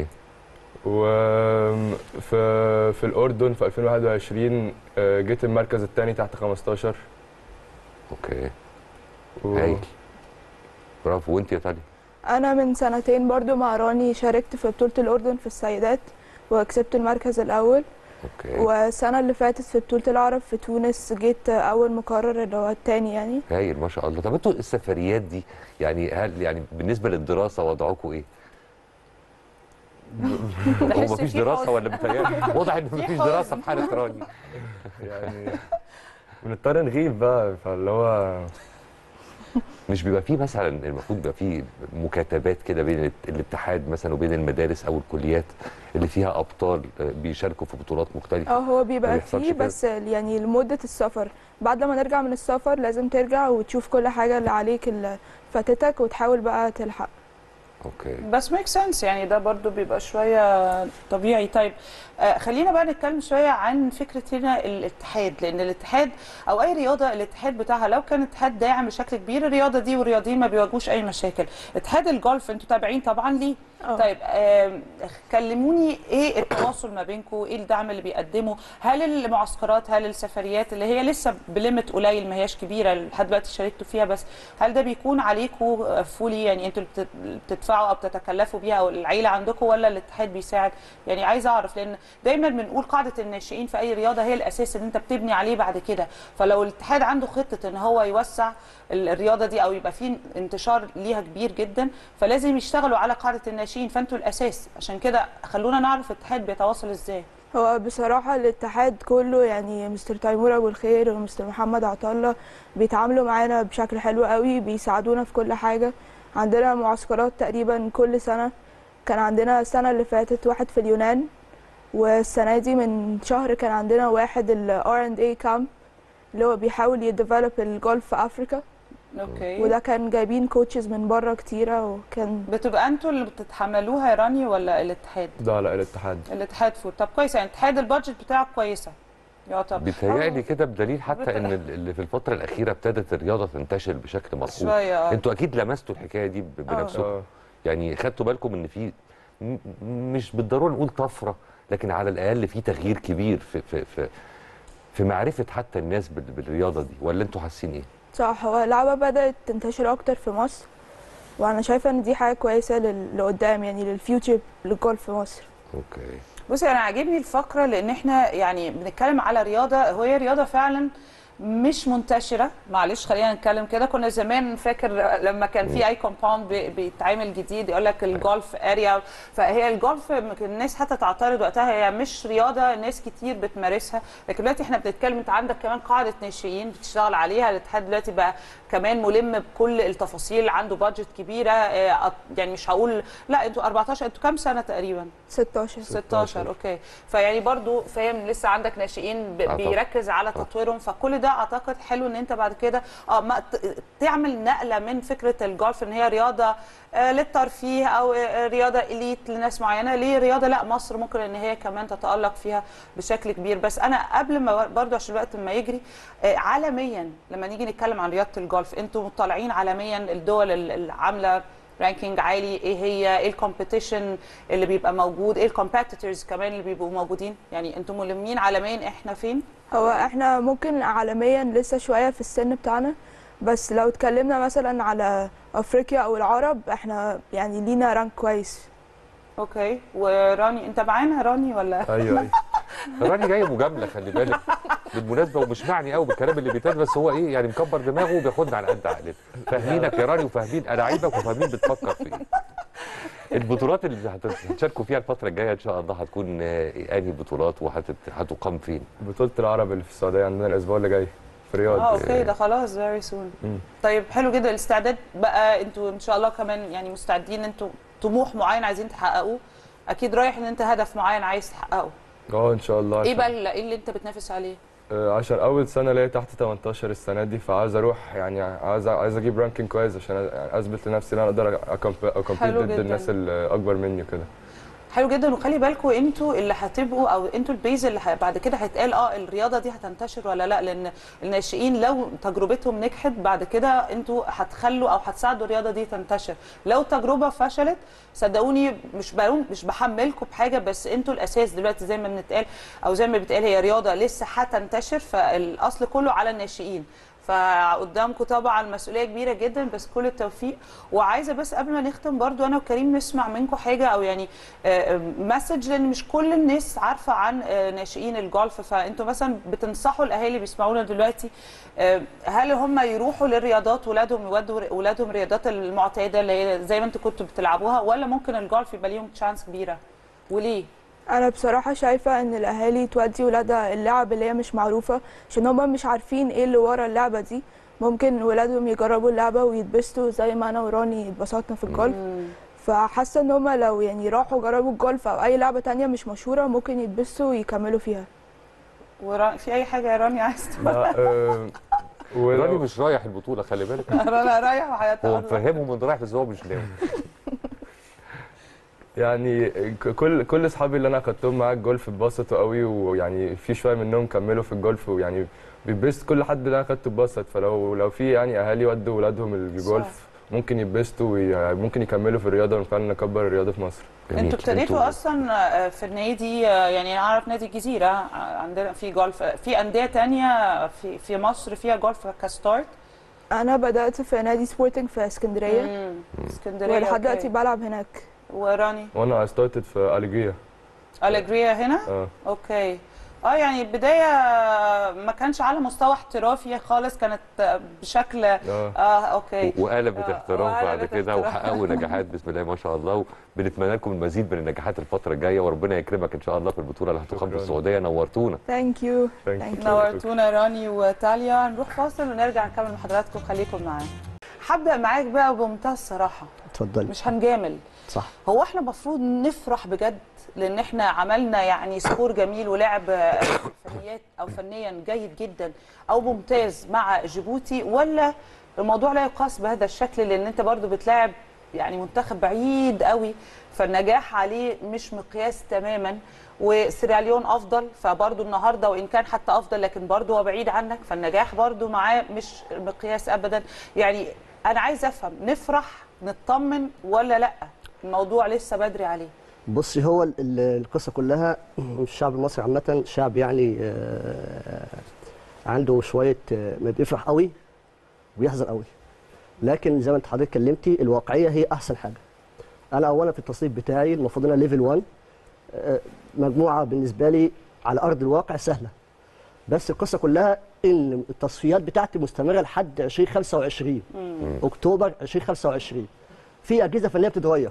وفي في الأردن في 2021 آه، جيت المركز الثاني تحت 15 اوكي و... هايل برافو وانت يا تالي انا من سنتين برضو مع راني شاركت في بطولة الاردن في السيدات وكسبت المركز الاول اوكي والسنة اللي فاتت في بطولة العرب في تونس جيت اول مقرر اللي هو التاني يعني هايل ما شاء الله طب انتوا السفريات دي يعني هل يعني بالنسبه للدراسه وضعكم ايه؟ هو بحس مفيش في دراسه حزن. ولا بتهيألي واضح ان في مفيش حزن. دراسه في حاله راني يعني بنضطر نغيب بقى فاللي هو مش بيبقى فيه مثلا المفروض بيبقى فيه مكاتبات كده بين الات- الاتحاد مثلا وبين المدارس او الكليات اللي فيها ابطال آه، بيشاركوا في بطولات مختلفه اه هو ما بيبقى بيحصلش فيه كده؟ بس يعني لمدة السفر بعد ما نرجع من السفر لازم ترجع وتشوف كل حاجة اللي عليك اللي فاتتك وتحاول بقى تلحق اوكي بس ميك سنس يعني ده برضو بيبقى شويه طبيعي طيب آه خلينا بقى نتكلم شويه عن فكره هنا الاتحاد لان الاتحاد او اي رياضه الاتحاد بتاعها لو كان اتحاد داعم بشكل كبير الرياضه دي والرياضيين ما بيواجهوش اي مشاكل اتحاد الجولف انتوا تابعين طبعا ليه اه. طيب آم، كلموني ايه التواصل ما بينكم ايه الدعم اللي بيقدمه هل المعسكرات هل السفريات اللي هي لسه بليمت قليل ما هياش كبيره لحد دلوقتي شاركتوا فيها بس هل ده بيكون عليكم فولي يعني انتوا اللي بت- بتدفعوا او بتتكلفوا بيها او العيله عندكم ولا الاتحاد بيساعد يعني عايزه اعرف لان دايما بنقول قاعده الناشئين في اي رياضه هي الاساس اللي انت بتبني عليه بعد كده فلو الاتحاد عنده خطه ان هو يوسع ال- الرياضه دي او يبقى فيه انتشار ليها كبير جدا فلازم يشتغلوا على قاعده الناشئين فانتوا الاساس عشان كده خلونا نعرف الاتحاد بيتواصل ازاي هو بصراحة الاتحاد كله يعني مستر تيمور أبو الخير ومستر محمد عطلة بيتعاملوا معانا بشكل حلو قوي بيساعدونا في كل حاجة عندنا معسكرات تقريبا كل سنة كان عندنا السنة اللي فاتت واحد في اليونان والسنة دي من شهر كان عندنا واحد ال R&A camp اللي هو بيحاول يديفلوب الجولف في أفريكا اوكي وده كان جايبين كوتشز من بره كتيرة وكان بتبقى انتوا اللي بتتحملوها يا راني ولا الاتحاد ده لا الاتحاد الاتحاد فور طب كويس يعني الاتحاد البادجت بتاعه كويسه يعتبر بيتهيألي كده بدليل حتى ان ال- اللي في الفتره الاخيره ابتدت الرياضه تنتشر بشكل ملحوظ شوية، آه. انتوا اكيد لمستوا الحكايه دي ب- آه. بنفسكم آه. يعني خدتوا بالكم ان في م- مش بالضروره نقول طفره لكن على الاقل في تغيير كبير في في في في معرفه حتى الناس بال- بالرياضه دي ولا انتوا حاسين ايه؟ صح هو اللعبة بدأت تنتشر أكتر في مصر وأنا شايفة إن دي حاجة كويسة لل- لقدام يعني للفيوتشر للجولف في مصر اوكي بصي انا عاجبني الفقره لان احنا يعني بنتكلم على رياضه وهي رياضه فعلا مش منتشره معلش خلينا نتكلم كده كنا زمان فاكر لما كان في اي كومباوند بيتعمل جديد يقول لك الجولف اريا فهي الجولف ممكن الناس حتى تعترض وقتها هي مش رياضه ناس كتير بتمارسها لكن دلوقتي احنا بنتكلم انت عندك كمان قاعده ناشئين بتشتغل عليها الاتحاد دلوقتي بقى كمان ملم بكل التفاصيل عنده بادجت كبيره آه، يعني مش هقول لا انتوا 14 انتوا كام سنه تقريبا 16 16 اوكي فيعني برضو فاهم لسه عندك ناشئين ب- آه طبعا. بيركز على تطويرهم فكل ده اعتقد حلو ان انت بعد كده اه ما ت- تعمل نقله من فكره الجولف ان هي رياضه آه للترفيه او آه، رياضه اليت لناس معينه ليه رياضه لا مصر ممكن ان هي كمان تتالق فيها بشكل كبير بس انا قبل ما برضو عشان الوقت ما يجري آه عالميا لما نيجي نتكلم عن رياضه الجولف انتوا مطلعين عالميا الدول ال- العامله رانكينج عالي ايه هي ايه الكومبيتيشن اللي بيبقى موجود ايه الكومبيتيتورز كمان اللي بيبقوا موجودين يعني انتم ملمين عالميا احنا فين هو احنا ممكن عالميا لسه شوية في السن بتاعنا بس لو اتكلمنا مثلا على افريقيا او العرب احنا يعني لينا رانك كويس اوكي وراني انت معانا راني ولا ايوه ايوه راني جاي مجامله خلي بالك بالمناسبه ومش معني قوي بالكلام اللي بيتقال بس هو ايه يعني مكبر دماغه وبياخدنا على قد عقلنا فاهمينك يا راني وفاهمين الاعيبك وفاهمين بتفكر في ايه البطولات اللي هت- هتشاركوا فيها الفتره الجايه ان شاء الله هتكون آه، انهي بطولات وهتقام فين بطولة العرب اللي في السعودية عندنا الأسبوع اللي جاي في رياض اه اوكي ده خلاص فيري سون مم. طيب حلو جدا الاستعداد بقى انتوا ان شاء الله كمان يعني مستعدين انتوا طموح معين عايزين تحققوه اكيد رايح ان انت هدف معين عايز تحققه اه ان شاء الله ايه عشان- بقى اللي- ايه اللي انت بتنافس عليه آه، عشان اول سنه ليا تحت 18 السنه دي فعايز اروح يعني عايز عايز اجيب رانكينج كويس عشان أ- اثبت لنفسي ان انا اقدر اكمبيت حلو ضد جداً. الناس الاكبر مني كده حلو جدا وخلي بالكم انتوا اللي هتبقوا او انتوا البيز اللي ه- بعد كده هيتقال اه الرياضه دي هتنتشر ولا لا لان الناشئين لو تجربتهم نجحت بعد كده انتوا هتخلوا او هتساعدوا الرياضه دي تنتشر لو التجربه فشلت صدقوني مش بقول مش بحملكم بحاجه بس انتوا الاساس دلوقتي زي ما بنتقال او زي ما بيتقال هي رياضه لسه هتنتشر فالاصل كله على الناشئين فقدامكم طبعا مسؤوليه كبيره جدا بس كل التوفيق وعايزه بس قبل ما نختم برضو انا وكريم نسمع منكم حاجه او يعني مسج لان مش كل الناس عارفه عن آه، ناشئين الجولف فانتوا مثلا بتنصحوا الاهالي بيسمعونا دلوقتي آه، هل هم يروحوا للرياضات ولادهم يودوا ولادهم الرياضات المعتاده اللي هي زي ما انتوا كنتوا بتلعبوها ولا ممكن الجولف يبقى ليهم تشانس كبيره وليه؟ انا بصراحه شايفه ان الاهالي تودي ولادها اللعب اللي هي مش معروفه عشان هما مش عارفين ايه اللي ورا اللعبه دي ممكن ولادهم يجربوا اللعبه ويتبسطوا زي ما انا وراني اتبسطنا في الجولف فحاسه ان هما لو يعني راحوا جربوا الجولف او اي لعبه تانية مش مشهوره ممكن يتبسطوا ويكملوا فيها ورا... في اي حاجه يا راني عايز تقولها؟ لا آه، راني مش رايح البطوله خلي بالك انا رايح هو وحياتي مفهمهم انه رايح بس هو مش ناوي يعني ك- كل كل اصحابي اللي انا اخدتهم معايا الجولف اتبسطوا قوي ويعني في شويه منهم كملوا في الجولف ويعني بيتبسط كل حد اللي انا اخدته اتبسط فلو لو في يعني اهالي ودوا ولادهم الجولف ممكن يتبسطوا وممكن يكملوا في الرياضه وفعلا نكبر الرياضه في مصر انتوا ابتديتوا اصلا آه، في النادي آه، يعني اعرف نادي الجزيره آه، عندنا في جولف في انديه تانية في في مصر فيها جولف كستارت انا بدات في نادي سبورتنج في اسكندريه مم. اسكندريه ولحد أوكي. دلوقتي بلعب هناك وراني وانا ستارتد في اليجريا أليجريا هنا اه اوكي اه يعني البدايه ما كانش على مستوى احترافي خالص كانت بشكل اه, آه اوكي وقلبت آه، احتراف بعد وقلبت كده احتراف. وحققوا نجاحات بسم الله ما شاء الله وبنتمنى لكم المزيد من النجاحات الفتره الجايه وربنا يكرمك ان شاء الله في البطوله اللي هتقام في السعوديه نورتونا ثانك يو ثانك نورتونا راني وتاليا نروح فاصل ونرجع نكمل مع حضراتكم خليكم معانا هبدا معاك بقى بمنتهى الصراحه اتفضلي مش هنجامل صح هو احنا المفروض نفرح بجد لان احنا عملنا يعني سكور جميل ولعب آه، فنيات او فنيا جيد جدا او ممتاز مع جيبوتي ولا الموضوع لا يقاس بهذا الشكل لان انت برضو بتلاعب يعني منتخب بعيد قوي فالنجاح عليه مش مقياس تماما وسيراليون افضل فبرضو النهارده وان كان حتى افضل لكن برضو هو بعيد عنك فالنجاح برضو معاه مش مقياس ابدا يعني انا عايز افهم نفرح نطمن ولا لا الموضوع لسه بدري عليه بصي هو ال- ال- القصه كلها الشعب المصري عامه شعب يعني آه، عنده شويه آه، ما بيفرح قوي ويحزن قوي لكن زي ما انت حضرتك اتكلمتي الواقعيه هي احسن حاجه انا اولا في التصنيف بتاعي المفروض انا ليفل 1 آه، مجموعه بالنسبه لي على ارض الواقع سهله بس القصه كلها ان التصفيات بتاعتي مستمره لحد 2025 اكتوبر 2025 في اجهزه فنيه بتتغير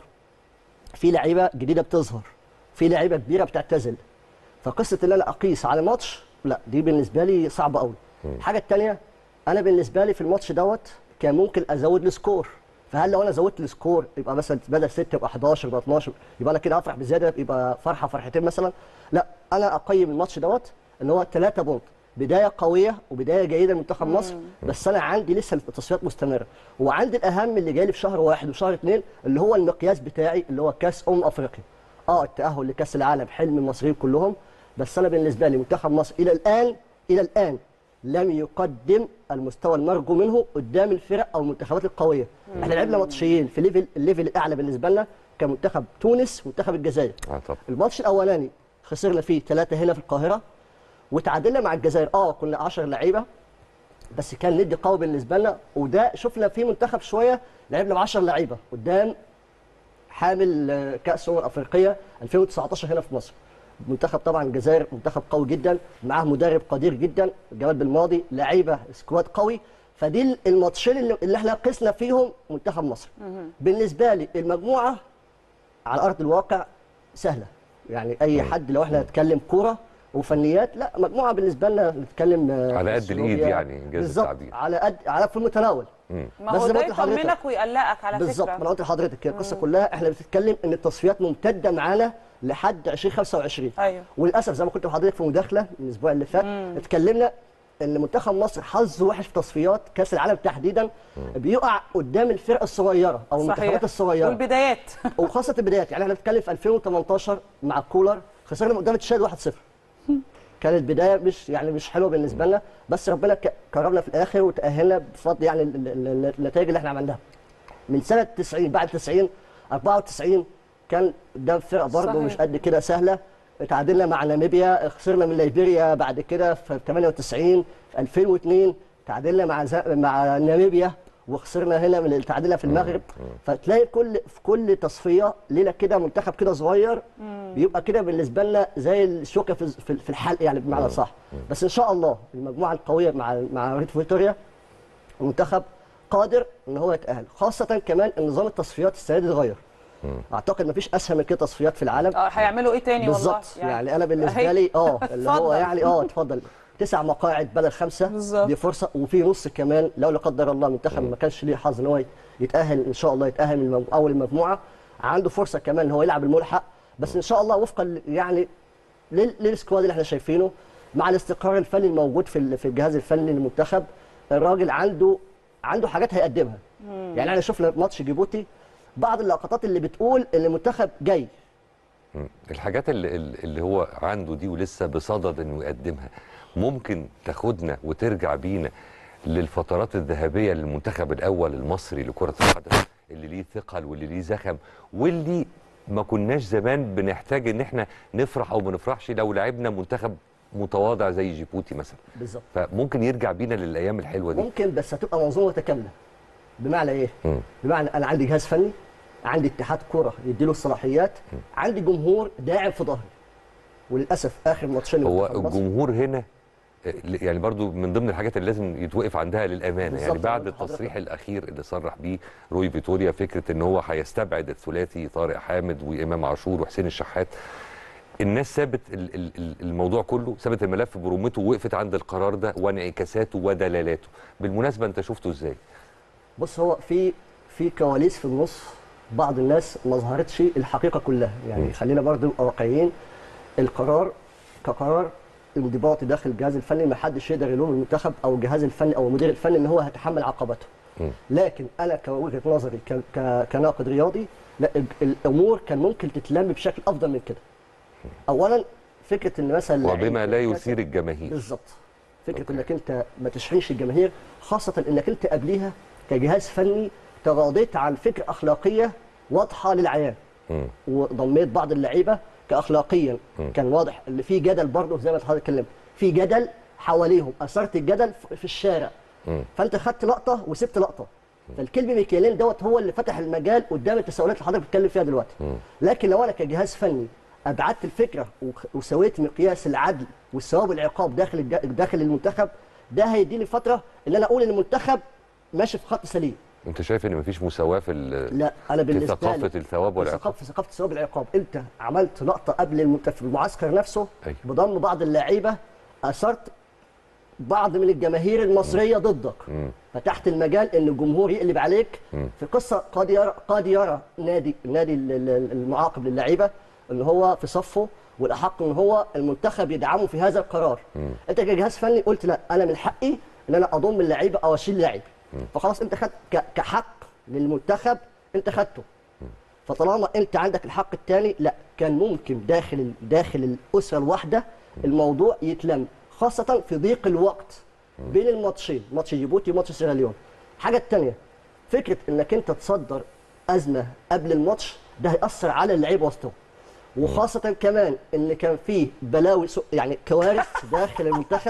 في لعيبه جديده بتظهر في لعيبه كبيره بتعتزل فقصه ان انا اقيس على ماتش لا دي بالنسبه لي صعبه قوي الحاجه الثانيه انا بالنسبه لي في الماتش دوت كان ممكن ازود السكور فهل لو انا زودت السكور يبقى مثلا بدل 6 يبقى 11 يبقى 12 يبقى انا كده افرح بزياده يبقى فرحه فرحتين مثلا لا انا اقيم الماتش دوت ان هو 3 بونت بدايه قويه وبدايه جيده لمنتخب مصر بس انا عندي لسه التصفيات مستمره وعندي الاهم اللي جاي لي في شهر واحد وشهر اثنين اللي هو المقياس بتاعي اللي هو كاس امم افريقيا اه التاهل لكاس العالم حلم المصريين كلهم بس انا بالنسبه لي منتخب مصر الى الان الى الان لم يقدم المستوى المرجو منه قدام الفرق او المنتخبات القويه احنا لعبنا ماتشين في ليفل الليفل الاعلى بالنسبه لنا كمنتخب تونس ومنتخب الجزائر اه طبعا الماتش الاولاني خسرنا فيه ثلاثه هنا في القاهره وتعادلنا مع الجزائر اه كنا 10 لعيبه بس كان ندي قوي بالنسبه لنا وده شفنا فيه منتخب شويه لعبنا ب 10 لعيبه قدام حامل آه، كاس الامم الافريقيه 2019 هنا في مصر منتخب طبعا الجزائر منتخب قوي جدا معاه مدرب قدير جدا جمال بالماضي لعيبه سكواد قوي فدي الماتشين اللي, اللي احنا قسنا فيهم منتخب مصر بالنسبه لي المجموعه على ارض الواقع سهله يعني اي حد لو احنا هنتكلم كوره وفنيات لا مجموعه بالنسبه لنا نتكلم آه، على قد سلوفيا. الإيد يعني، إنجاز بالظبط التعبير. على قد على في المتناول مم. ما بس هو زي ده ما قلت لحضرتك- يطمنك ويقلقك على بالظبط ما فكره انا قلت لحضرتك كده القصه كلها احنا بنتكلم ان التصفيات ممتده معانا لحد 2025 ايوه وللاسف زي ما كنت لحضرتك في مداخله من الاسبوع اللي فات اتكلمنا ان منتخب مصر حظه وحش في تصفيات كاس العالم تحديدا بيقع قدام الفرق الصغيره او صحيح. المنتخبات الصغيره والبدايات وخاصه البدايات يعني احنا بنتكلم في 2018 مع كولر خسرنا من قدام تشاد 1-0 كانت بدايه مش يعني مش حلوه بالنسبه لنا بس ربنا ك- كرمنا في الاخر وتاهلنا بفضل يعني ال- ال- ال- النتائج اللي احنا عملناها من سنه 90 بعد 90 94 كان قدام فرقه برضه صحيح. مش قد كده سهله تعادلنا مع ناميبيا خسرنا من ليبيريا بعد كده في 98 في 2002 تعادلنا مع ز- مع ناميبيا وخسرنا هنا من تعادلنا في المغرب فتلاقي كل في كل تصفيه ليله كده منتخب كده صغير بيبقى كده بالنسبه لنا زي الشوكه في في في الحلق يعني بمعنى صح بس ان شاء الله المجموعه القويه مع مع ريد فيتوريا المنتخب قادر ان هو يتاهل خاصه كمان ان نظام التصفيات السنه دي اتغير اعتقد مفيش اسهل من كده تصفيات في العالم اه هيعملوا ايه تاني والله بالظبط يعني, انا بالنسبه أهي. لي اه اللي هو اتفضل. يعني اه اتفضل تسع مقاعد بدل خمسه بالظبط. دي فرصه وفي نص كمان لو لا قدر الله المنتخب ما كانش ليه حظ ان هو يتاهل ان شاء الله يتاهل من المج- اول المجموعه عنده فرصه كمان ان هو يلعب الملحق بس ان شاء الله وفقا ل- يعني لل- للسكواد اللي احنا شايفينه مع الاستقرار الفني الموجود في ال- في الجهاز الفني للمنتخب الراجل عنده عنده حاجات هيقدمها يعني احنا شفنا في ماتش جيبوتي بعض اللقطات اللي بتقول ان المنتخب جاي مم. الحاجات اللي, اللي هو عنده دي ولسه بصدد انه يقدمها ممكن تاخدنا وترجع بينا للفترات الذهبيه للمنتخب الاول المصري لكره القدم اللي ليه ثقل واللي ليه زخم واللي ما كناش زمان بنحتاج ان احنا نفرح او ما نفرحش لو لعبنا منتخب متواضع زي جيبوتي مثلا بالظبط فممكن يرجع بينا للايام الحلوه دي ممكن بس هتبقى منظومه متكامله بمعنى ايه؟ مم. بمعنى انا عندي جهاز فني عندي اتحاد كره يديله الصلاحيات عندي جمهور داعم في ظهري وللاسف اخر ماتشين هو لمنتخب مصر- الجمهور هنا آه، يعني برضو من ضمن الحاجات اللي لازم يتوقف عندها للامانه يعني بالظبط، بعد زي ما قلت التصريح لحضرتك. الاخير اللي صرح بيه روي فيتوريا فكره ان هو هيستبعد الثلاثي طارق حامد وامام عاشور وحسين الشحات الناس سابت ال- ال- ال- الموضوع كله سابت الملف برمته ووقفت عند القرار ده وانعكاساته ودلالاته بالمناسبه انت شفته ازاي بص هو في في كواليس في النص بعض الناس ما ظهرتش الحقيقه كلها يعني خلينا برضو نبقى واقعيين القرار كقرار انضباطي داخل الجهاز الفني ما حدش يقدر يلوم المنتخب او الجهاز الفني او المدير الفني ان هو هيتحمل عقباته لكن انا كوجهه نظري ك- ك- كناقد رياضي لا ال- الامور كان ممكن تتلم بشكل افضل من كده اولا فكره ان مثلا لعيب وبما لا مثلاً- يثير الجماهير بالظبط فكره انك انت ما تشحنش الجماهير خاصه انك انت قبليها كجهاز فني تغاضيت عن فكره اخلاقيه واضحه للعيان مم. وضميت بعض اللعيبه كاخلاقيا مم. كان واضح ان في جدل برضه زي ما حضرتك اتكلمت في جدل حواليهم اثرت الجدل في- في الشارع مم. فانت خدت لقطه وسبت لقطه فالكلب ميكيلين دوت هو اللي فتح المجال قدام التساؤلات اللي حضرتك بتتكلم فيها دلوقتي لكن لو انا كجهاز فني ابعدت الفكره وخ- وسويت مقياس العدل والثواب والعقاب داخل الج- داخل المنتخب ده هيديني فتره ان انا اقول ان المنتخب ماشي في خط سليم انت شايف ان مفيش مساواه في ال- لا انا في بالنسبه ثقافه لي الثواب والعقاب ثقافه ثقافه الثواب والعقاب انت عملت لقطه قبل المنت- في المعسكر نفسه أيوة. بضم بعض اللعيبه اثرت بعض من الجماهير المصريه ضدك مم. فتحت المجال ان الجمهور يقلب عليك مم. في قصه قد يرى قد يرى نادي النادي ال- ال- المعاقب للعيبه ان هو في صفه والاحق ان هو المنتخب يدعمه في هذا القرار مم. انت كجهاز فني قلت لا انا من حقي ان انا اضم اللعيبه او اشيل لاعب فخلاص انت خدت ك- كحق للمنتخب انت خدته فطالما انت عندك الحق الثاني لا كان ممكن داخل ال- داخل الاسره الواحده الموضوع يتلم خاصه في ضيق الوقت بين الماتشين ماتش جيبوتي وماتش سيراليون الحاجه الثانيه فكره انك انت تصدر ازمه قبل الماتش ده هياثر على اللعيبه وسطهم وخاصه كمان ان كان فيه بلاوي سو- يعني كوارث داخل المنتخب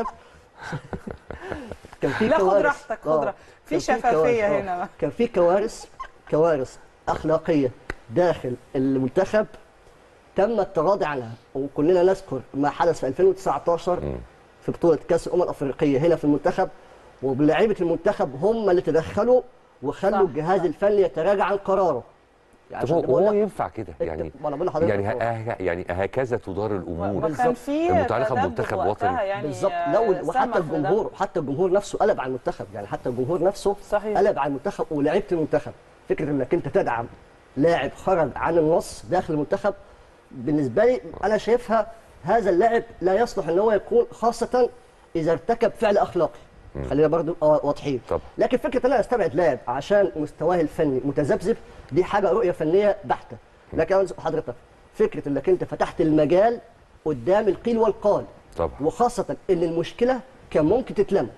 كان في لا، خد كوارث راحتك، خد آه. راحتك. في كان شفافية كوارث، آه. هنا. كان في كوارث كوارث اخلاقيه داخل المنتخب تم التغاضي عنها وكلنا نذكر ما حدث في 2019 في بطوله كاس الامم الافريقيه هنا في المنتخب ولاعيبه المنتخب هم اللي تدخلوا وخلوا الجهاز الفني يتراجع عن قراره طب عشان هو كده بقول هو لك- ينفع كده يعني ما انا بقول لحضرتك يعني أهو. ه- يعني هكذا تدار الامور وكان في المتعلقه تدبر بمنتخب وقتها وطني يعني بالظبط آه، لو سمح وحتى بده. الجمهور حتى الجمهور نفسه قلب على المنتخب يعني حتى الجمهور نفسه صحيح. قلب على المنتخب ولعيبه المنتخب فكره انك انت تدعم لاعب خرج عن النص داخل المنتخب بالنسبه لي انا شايفها هذا اللاعب لا يصلح ان هو يكون خاصه اذا ارتكب فعل اخلاقي خلينا برضو نبقى واضحين طبعا. لكن فكره ان انا استبعد لاعب عشان مستواه الفني متذبذب دي حاجه رؤيه فنيه بحته لكن أنا أقول حضرتك فكره انك انت فتحت المجال قدام القيل والقال طبعا وخاصة إن المشكلة كان ممكن تتلم.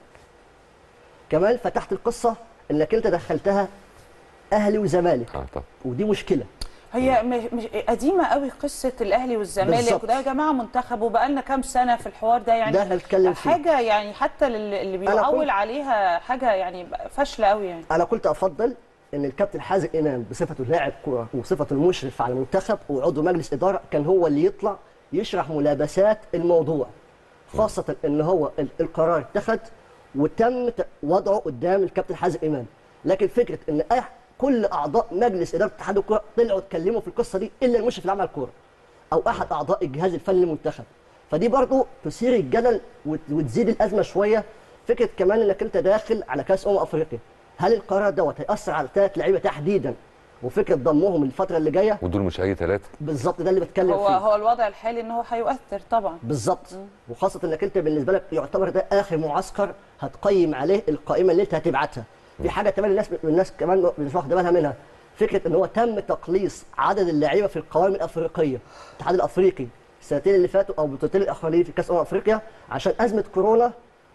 كمان فتحت القصة إنك أنت دخلتها أهلي وزمالك اه طبعا ودي مشكلة. هي مش مش قديمه قوي قصه الاهلي والزمالك بالظبط. وده يا جماعه منتخب وبقى لنا كام سنه في الحوار ده يعني ده احنا بنتكلم فيه. حاجه يعني حتى للي اللي أنا كنت- بيعول عليها حاجه يعني فاشله قوي يعني أنا كنت أفضل إن الكابتن حازم إمام بصفته لاعب كورة وصفته المشرف على المنتخب وعضو مجلس إدارة كان هو اللي يطلع يشرح ملابسات الموضوع. خاصة إن هو ال- القرار اتخذ وتم ت- وضعه قدام الكابتن حازم إمام. لكن فكرة إن أي كل أعضاء مجلس إدارة اتحاد الكورة طلعوا اتكلموا في القصة دي إلا المشرف العام على الكورة. او احد اعضاء الجهاز الفني للمنتخب فدي برضو تثير الجدل وت- وتزيد الازمه شويه فكره كمان انك انت داخل على كاس امم افريقيا هل القرار دوت هياثر على ثلاث لعيبه تحديدا وفكره ضمهم الفتره اللي جايه ودول مش اي ثلاثه بالظبط ده اللي بتكلم هو فيه هو الوضع الحالي ان هو هيؤثر طبعا بالظبط وخاصه انك انت بالنسبه لك يعتبر ده اخر معسكر هتقيم عليه القائمه اللي انت هتبعتها في حاجه كمان الناس الناس كمان مش واخده بالها منها فكره ان هو تم تقليص عدد اللعيبه في القوائم الافريقيه الاتحاد الافريقي السنتين اللي فاتوا او البطولتين الاخرين في كاس امم افريقيا عشان ازمه كورونا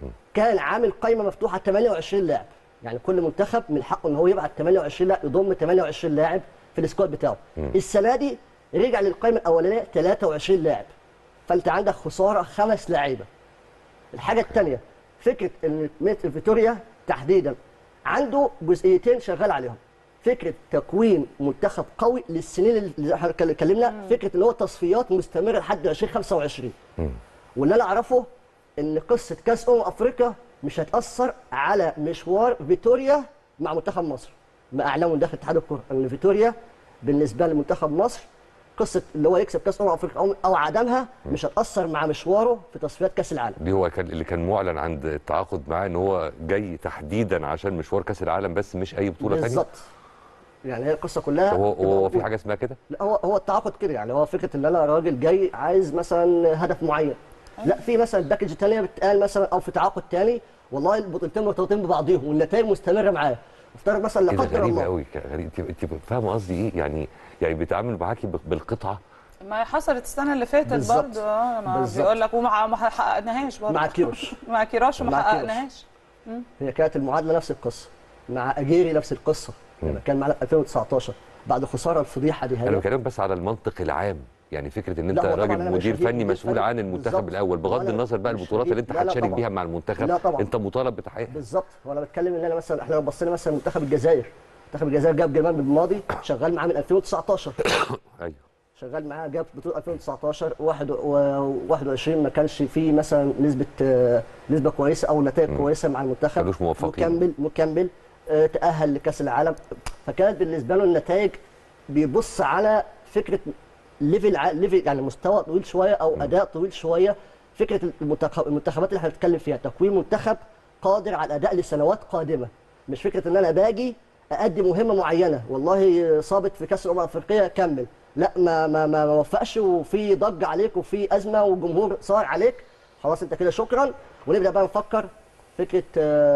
كان عامل قائمه مفتوحه 28 لاعب يعني كل منتخب من حقه ان هو يبعت 28 لاعب يضم 28 لاعب في السكواد بتاعه مم. السنه دي رجع للقائمه الاولانيه 23 لاعب فانت عندك خساره خمس لعيبه الحاجه الثانيه فكره ان ميت- فيتوريا تحديدا عنده جزئيتين شغال عليهم فكره تكوين منتخب قوي للسنين اللي احنا اتكلمنا فكره ان هو تصفيات مستمره لحد 2025 واللي انا اعرفه ان قصه كاس امم افريقيا مش هتاثر على مشوار فيتوريا مع منتخب مصر ما اعلنوا داخل اتحاد الكره ان فيتوريا بالنسبه لمنتخب مصر قصه اللي هو يكسب كاس امم افريقيا أو- او عدمها مش هتاثر مع مشواره في تصفيات كاس العالم دي هو كان اللي كان معلن عند التعاقد معاه ان هو جاي تحديدا عشان مشوار كاس العالم بس مش اي بطوله ثانيه بالظبط يعني هي القصه كلها هو هو, هو في موجودة. حاجه اسمها كده لا هو هو التعاقد كده يعني هو فكره ان انا راجل جاي عايز مثلا هدف معين لا في مثلا باكج تانية بتقال مثلا او في تعاقد تاني والله البطولتين مرتبطين ببعضهم والنتائج مستمره معاه افترض مثلا لا ايه ده قدر غريبه الله قوي غريب انت انت فاهمه قصدي ايه يعني يعني بيتعامل معاكي بال- بالقطعه ما حصلت السنه اللي فاتت بالظبط. برضه اه ما بالظبط. بيقول لك وما ما حققناهاش برضه مع كيروش مع كيروش وما مع كيروش. حققناهاش مم. هي كانت المعادله نفس القصه مع اجيري نفس القصه لما كان معانا 2019 بعد خساره الفضيحه دي انا هنا بكلمك بس على المنطق العام يعني فكره ان انت لا، هو طبعاً راجل أنا مش مدير هجيب فني مدير مسؤول فني. عن المنتخب بالظبط. الاول بغض وأنا النظر بقى مش البطولات هجيب- اللي انت لا، لا هتشارك طبعاً. بيها مع المنتخب لا طبعاً. انت مطالب بتحقيقها بالظبط وانا بتكلم ان انا مثلا احنا لو بصينا مثلا منتخب الجزائر منتخب الجزائر جاب جمال بالماضي شغال معاه من 2019 ايوه شغال معاه جاب بطوله 2019 واحد و 21 ما كانش فيه مثلا نسبه آه، نسبه كويسه او نتائج كويسه مع المنتخب كانوش موفقين. مكمل مكمل آه، تاهل لكاس العالم فكانت بالنسبه له النتائج بيبص على فكره ليفل ع- ليفل يعني مستوى طويل شويه او اداء طويل شويه فكره المنتخب المنتخبات اللي احنا بنتكلم فيها تكوين منتخب قادر على الاداء لسنوات قادمه مش فكره ان انا باجي اادي مهمه معينه والله صابت في كاس الامم الافريقيه كمل لا ما ما ما ما وفقش وفي ضج عليك وفي ازمه والجمهور صار عليك خلاص انت كده شكرا ونبدا بقى نفكر فكره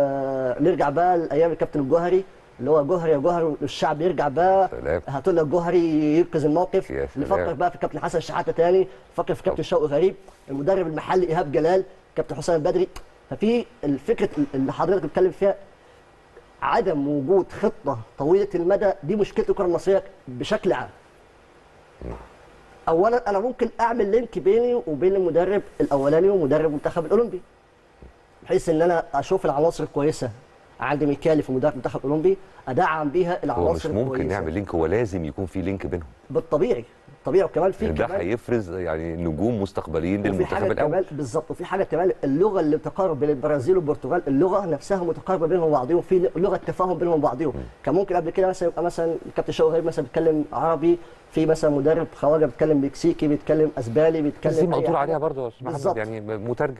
آه، نرجع بقى لايام الكابتن الجوهري اللي هو جوهري يا جوهري الشعب يرجع بقى سلام. هاتوا لنا الجوهري ينقذ الموقف يا سلام. نفكر بقى في كابتن حسن شحاته تاني نفكر في كابتن شوقي غريب المدرب المحلي ايهاب جلال كابتن حسام البدري ففي الفكره اللي حضرتك بتتكلم فيها عدم وجود خطه طويله المدى دي مشكله الكره المصريه بشكل عام اولا انا ممكن اعمل لينك بيني وبين المدرب الاولاني ومدرب المنتخب الاولمبي بحيث ان انا اشوف العناصر الكويسه عندي ميكالي في مدرب المنتخب الاولمبي ادعم بيها هو العناصر مش ممكن الكويسه نعمل لينك هو لازم يكون في لينك بينهم بالطبيعي طبيعي وكمان في ده كمان هيفرز يعني نجوم مستقبليين وفي للمنتخب حاجه الاول كمان بالظبط وفي حاجه كمان اللغه اللي بتقارب بين البرازيل والبرتغال اللغه نفسها متقاربه بينهم وبعضهم في لغه تفاهم بينهم وبعضهم كان ممكن قبل كده مثلا يبقى مثلا الكابتن شوقي غريب مثلا بيتكلم عربي في مثلا مدرب خواجه بيتكلم مكسيكي بيتكلم اسباني بيتكلم بس دي أي مقدور حاجة. عليها برضه يا استاذ محمد بالظبط. يعني مترجم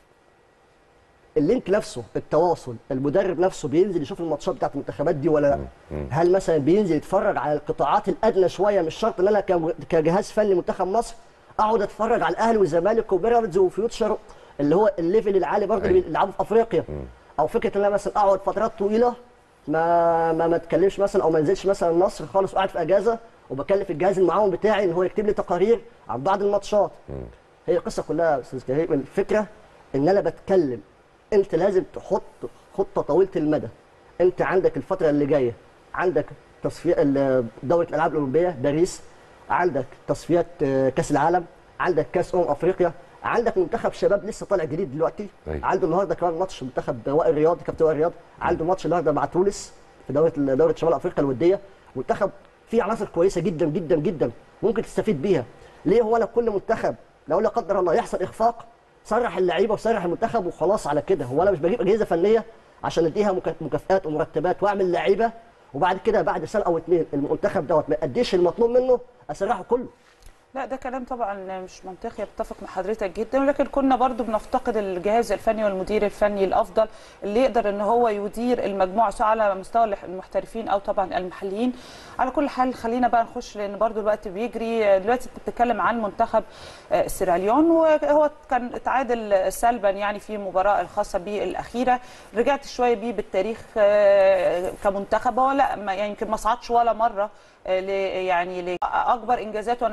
اللينك نفسه التواصل المدرب نفسه بينزل يشوف الماتشات بتاعت المنتخبات دي ولا لا هل مثلا بينزل يتفرج على القطاعات الادنى شويه مش شرط ان انا كم- كجهاز فني منتخب مصر اقعد اتفرج على الاهلي والزمالك وبيراميدز وفيوتشر اللي هو الليفل العالي برضه اللي أيوة. بيلعبوا في افريقيا او فكره ان انا مثلا اقعد فترات طويله ما ما ما اتكلمش مثلا او ما انزلش مثلا مصر خالص وقاعد في اجازه وبكلف الجهاز المعاون بتاعي ان هو يكتب لي تقارير عن بعض الماتشات هي القصه كلها يا استاذ كريم الفكره ان انا بتكلم انت لازم تحط خطه طويله المدى انت عندك الفتره اللي جايه عندك تصفيه ال- دوره الالعاب الاولمبيه باريس عندك تصفيات آه، كاس العالم عندك كاس امم افريقيا عندك منتخب شباب لسه طالع جديد دلوقتي أيوة. عنده النهارده كمان ماتش منتخب وائل رياض كابتن وائل رياض عنده ماتش النهارده مع تونس في دوره دوره شمال افريقيا الوديه منتخب فيه عناصر كويسه جدا جدا جدا ممكن تستفيد بيها ليه هو انا كل منتخب لو لا قدر الله يحصل اخفاق صرح اللعيبه وصرح المنتخب وخلاص على كده هو انا مش بجيب اجهزه فنيه عشان اديها مكا- مكافآت ومرتبات واعمل لعيبه وبعد كده بعد سنه او اتنين المنتخب دوت ما يأديش المطلوب منه اسرحه كله لا ده كلام طبعا مش منطقي اتفق مع حضرتك جدا ولكن كنا برضو بنفتقد الجهاز الفني والمدير الفني الافضل اللي يقدر ان هو يدير المجموعه سواء على مستوى المحترفين او طبعا المحليين على كل حال خلينا بقى نخش لان برضو الوقت بيجري دلوقتي انت بتتكلم عن منتخب آه، سيراليون وهو كان اتعادل سلبا يعني في المباراه الخاصه به الاخيره رجعت شويه بيه بالتاريخ آه، كمنتخب هو لا ما- يعني يمكن ما صعدش ولا مره آه، ل- يعني لاكبر انجازاته انا فاكره كانت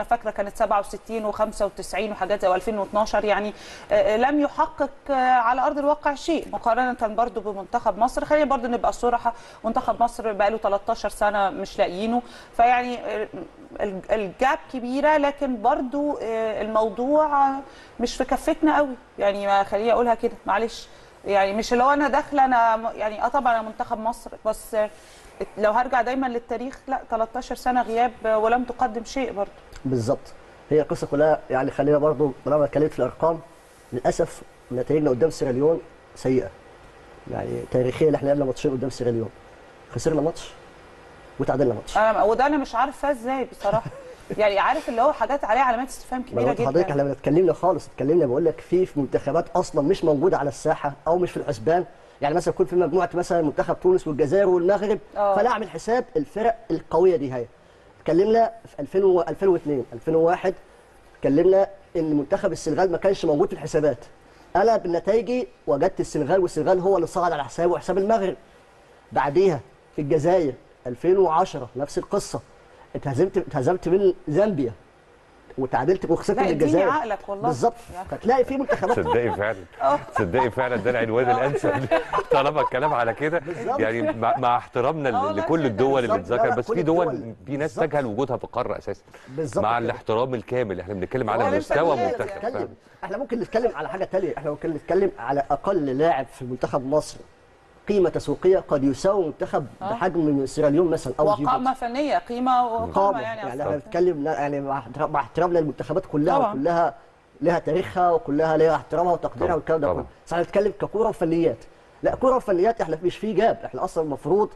كانت 67 و95 وحاجات زي 2012 يعني آه، لم يحقق آه، على ارض الواقع شيء مقارنه برضو بمنتخب مصر خلينا برضو نبقى صراحه منتخب مصر بقى له 13 سنه مش لاقيينه فيعني آه، ال- الجاب كبيره لكن برضو آه، الموضوع آه، مش في كفتنا قوي يعني ما خليني اقولها كده معلش يعني مش اللي هو انا داخله انا م- يعني اه طبعا انا منتخب مصر بس آه، لو هرجع دايما للتاريخ لا 13 سنه غياب آه، ولم تقدم شيء برضو بالظبط هي القصه كلها يعني خلينا برضو طالما اتكلمت في الارقام للاسف نتائجنا قدام سيراليون سيئه يعني تاريخيا احنا لعبنا ماتشين قدام سيراليون خسرنا ماتش وتعادلنا ماتش انا وده انا مش عارفه ازاي بصراحه يعني عارف اللي هو حاجات عليها علامات استفهام ما كبيره أنا قلت لحضرتك جدا احنا لما اتكلمنا خالص اتكلمنا بقول لك في في منتخبات اصلا مش موجوده على الساحه او مش في الحسبان يعني مثلا يكون في مجموعه مثلا منتخب تونس والجزائر والمغرب آه. فلا اعمل حساب الفرق القويه دي هي اتكلمنا في 2000 و 2002 2001 اتكلمنا ان منتخب السنغال ما كانش موجود في الحسابات انا بنتائجي وجدت السنغال والسنغال هو اللي صعد على حسابه وحساب المغرب بعديها في الجزائر 2010 نفس القصه اتهزمت اتهزمت من زامبيا وتعادلت وخسرت لا من اديني الجزائر عقلك والله بالظبط فتلاقي في منتخبات تصدقي فعلا تصدقي فعلا ده العنوان الانسب طالما الكلام على كده يعني مع, مع احترامنا آه ل- والله لكل كده. الدول اللي بالظبط. لا، اتذكر لا، بس كل في دول الدول. في ناس بالظبط. تجهل وجودها في القاره اساسا بالظبط مع كده. الاحترام الكامل احنا بنتكلم على ولا مستوى نتكلم- منتخب نتكلم. فعلا. احنا ممكن نتكلم على حاجه تانية احنا ممكن نتكلم على اقل لاعب في منتخب مصر قيمه تسويقيه قد يساوي منتخب آه. بحجم سيراليون مثلا او وقامه جيبوتي فنيه قيمه وقامه قامه يعني, يعني أصلاً. احنا بنتكلم يعني مع احترام- مع احترامنا للمنتخبات كلها طبعاً. وكلها لها تاريخها وكلها لها احترامها وتقديرها طبعاً. والكلام ده طبعاً. كله بس احنا بنتكلم ككوره وفنيات لا كوره وفنيات احنا مش في جاب احنا اصلا المفروض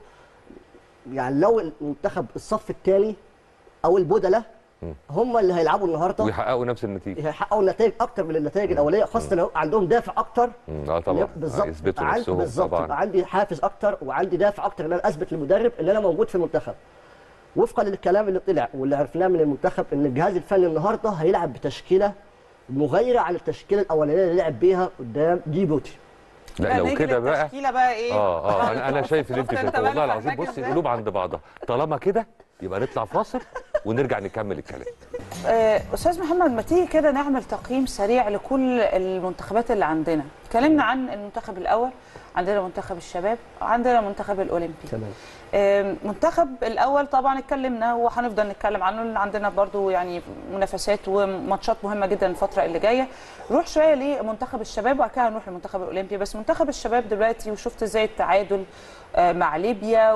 يعني لو المنتخب الصف الثاني او البدله مم. هم اللي هيلعبوا النهارده ويحققوا نفس النتيجه هيحققوا نتائج اكتر من النتائج الاوليه خاصه لو عندهم دافع اكتر مم، اه طبعا بالظبط يثبتوا عندي- نفسهم بالظبط طبعا يبقى عندي حافز اكتر وعندي دافع اكتر ان انا اثبت للمدرب ان انا موجود في المنتخب وفقا للكلام اللي طلع واللي عرفناه من المنتخب ان الجهاز الفني النهارده هيلعب بتشكيله مغايره عن التشكيله الاولانيه اللي لعب بيها قدام جيبوتي لا لو نيجي كده بقى للتشكيله بقى ايه اه اه انا انا شايف اللي انت شفت شايفه بقى والله أنا العظيم فاهماك بصي إزاي؟ القلوب عند بعضها طالما كده يبقى نطلع فاصل ونرجع نكمل الكلام آه، استاذ محمد ما تيجي كده نعمل تقييم سريع لكل المنتخبات اللي عندنا اتكلمنا عن المنتخب الاول عندنا منتخب الشباب عندنا منتخب الاولمبي تمام آه، منتخب الاول طبعا اتكلمنا وهنفضل نتكلم عنه لان عندنا برضو يعني منافسات وماتشات مهمه جدا الفتره اللي جايه نروح شويه لمنتخب الشباب وبعد كده هنروح للمنتخب الاولمبي بس منتخب الشباب دلوقتي وشفت ازاي التعادل آه، مع ليبيا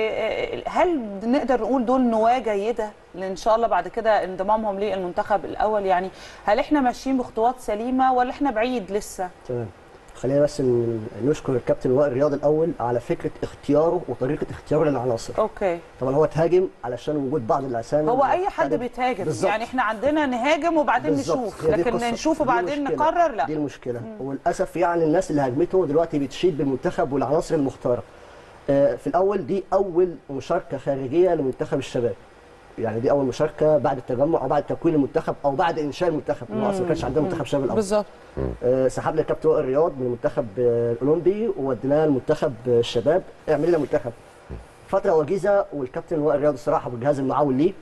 وهل نقدر نقول دول نواه جيده ان شاء الله بعد كده انضمامهم للمنتخب الاول يعني هل احنا ماشيين بخطوات سليمه ولا احنا بعيد لسه تمام خلينا بس ن- نشكر الكابتن وائل رياض الاول على فكره اختياره وطريقه اختياره للعناصر اوكي طبعا هو تهاجم علشان وجود بعض الاسامي هو اي حد المختلفة. بيتهاجم بالظبط. يعني احنا عندنا نهاجم وبعدين بالظبط. نشوف هي دي لكن القصة. نشوف دي وبعدين المشكلة. نقرر لا دي المشكله وللاسف يعني الناس اللي هاجمته دلوقتي بتشيد بالمنتخب والعناصر المختاره آه، في الاول دي اول مشاركه خارجيه لمنتخب الشباب يعني دي اول مشاركه بعد التجمع او بعد تكوين المنتخب او بعد انشاء المنتخب لأن هو اصلا ما كانش عندنا منتخب شباب الاول بالظبط آه، سحبنا الكابتن وائل رياض من المنتخب آه، الاولمبي ووديناه المنتخب آه، الشباب اعمل لنا منتخب فتره وجيزه والكابتن وائل رياض الصراحه والجهاز المعاون ليه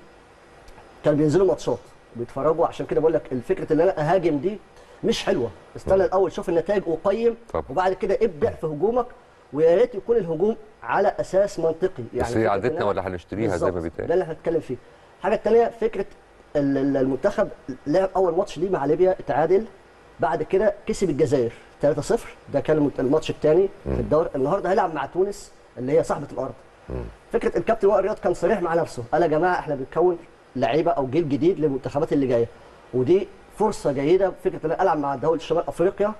كانوا بينزلوا ماتشات بيتفرجوا عشان كده بقول لك الفكره ان انا اهاجم دي مش حلوه استنى الاول شوف النتائج وقيم طبعا. وبعد كده ابدا في هجومك ويا ريت يكون الهجوم على اساس منطقي بس هي فكرة إن عادتنا أنا- ولا هنشتريها زي ما بالظبط. بيتقال ده اللي احنا هنتكلم فيه الحاجه الثانيه فكره ال- ال- المنتخب لعب اول ماتش ليه مع ليبيا اتعادل بعد كده كسب الجزائر 3-0 ده كان المت- الماتش الثاني في الدوري النهارده هيلعب مع تونس اللي هي صاحبه الارض فكره الكابتن وائل رياض كان صريح مع نفسه قال يا جماعه احنا بنكون لعيبه او جيل جديد للمنتخبات اللي جايه ودي فرصه جيده فكره ان انا العب مع دول شمال افريقيا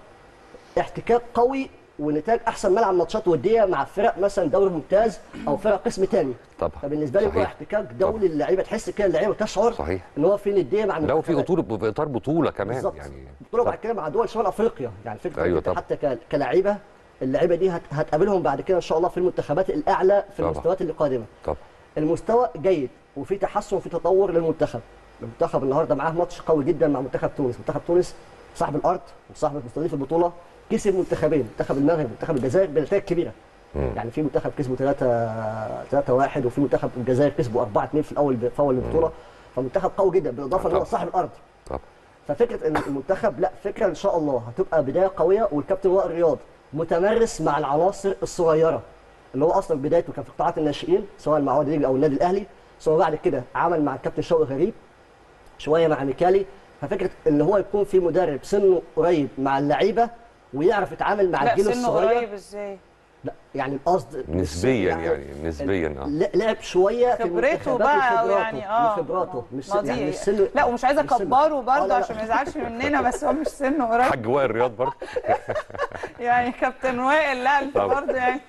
احتكاك قوي ونتاج احسن ملعب ماتشات وديه مع فرق مثلا دوري ممتاز او فرق قسم ثاني طبعا فبالنسبه لي هو صحيح. احتكاك دولي اللعيبه تحس كده اللعيبه تشعر صحيح ان هو في نديه مع لو في المنتخبات. اطار في اطار بطوله كمان بالظبط. يعني بطوله بعد كده مع دول شمال افريقيا يعني فكره أيوة أنت طبعا. حتى ك- كلاعيبه اللعيبه دي هت- هتقابلهم بعد كده ان شاء الله في المنتخبات الاعلى في طبعا. المستويات اللي قادمه طبعا المستوى جيد وفي تحسن وفي تطور للمنتخب المنتخب النهارده معاه ماتش قوي جدا مع منتخب تونس منتخب تونس صاحب الارض وصاحب مستضيف البطوله كسب منتخبين منتخب المغرب ومنتخب الجزائر بنتائج كبيره مم. يعني في منتخب كسبوا 3 3 1 وفي منتخب الجزائر كسبوا 4 2 في الاول في اول البطوله فمنتخب قوي جدا بالاضافه ان هو صاحب الارض طبعا ففكره ان المنتخب لا فكره ان شاء الله هتبقى بدايه قويه والكابتن وائل رياض متمرس مع العناصر الصغيره اللي هو اصلا بدايته كان في قطاعات الناشئين سواء مع وادي دجله او النادي الاهلي ثم بعد كده عمل مع الكابتن شوقي غريب شويه مع ميكالي ففكره ان هو يكون في مدرب سنه قريب مع اللعيبه ويعرف يتعامل مع لا الجيل سنه الصغير قريب ازاي لا يعني القصد نسبيا يعني نسبيا اه ل- لعب شويه في خبرته المنتخبات بقى وخبراته يعني اه وخبراته مش ماضي. يعني مش سنه لا ومش عايزه مش سنه. اكبره آه، برضه لا، لا. عشان ما يزعلش مننا بس هو مش سنه قريب حاج وائل رياض برضه يعني كابتن وائل لا انت طبعا. برضه يعني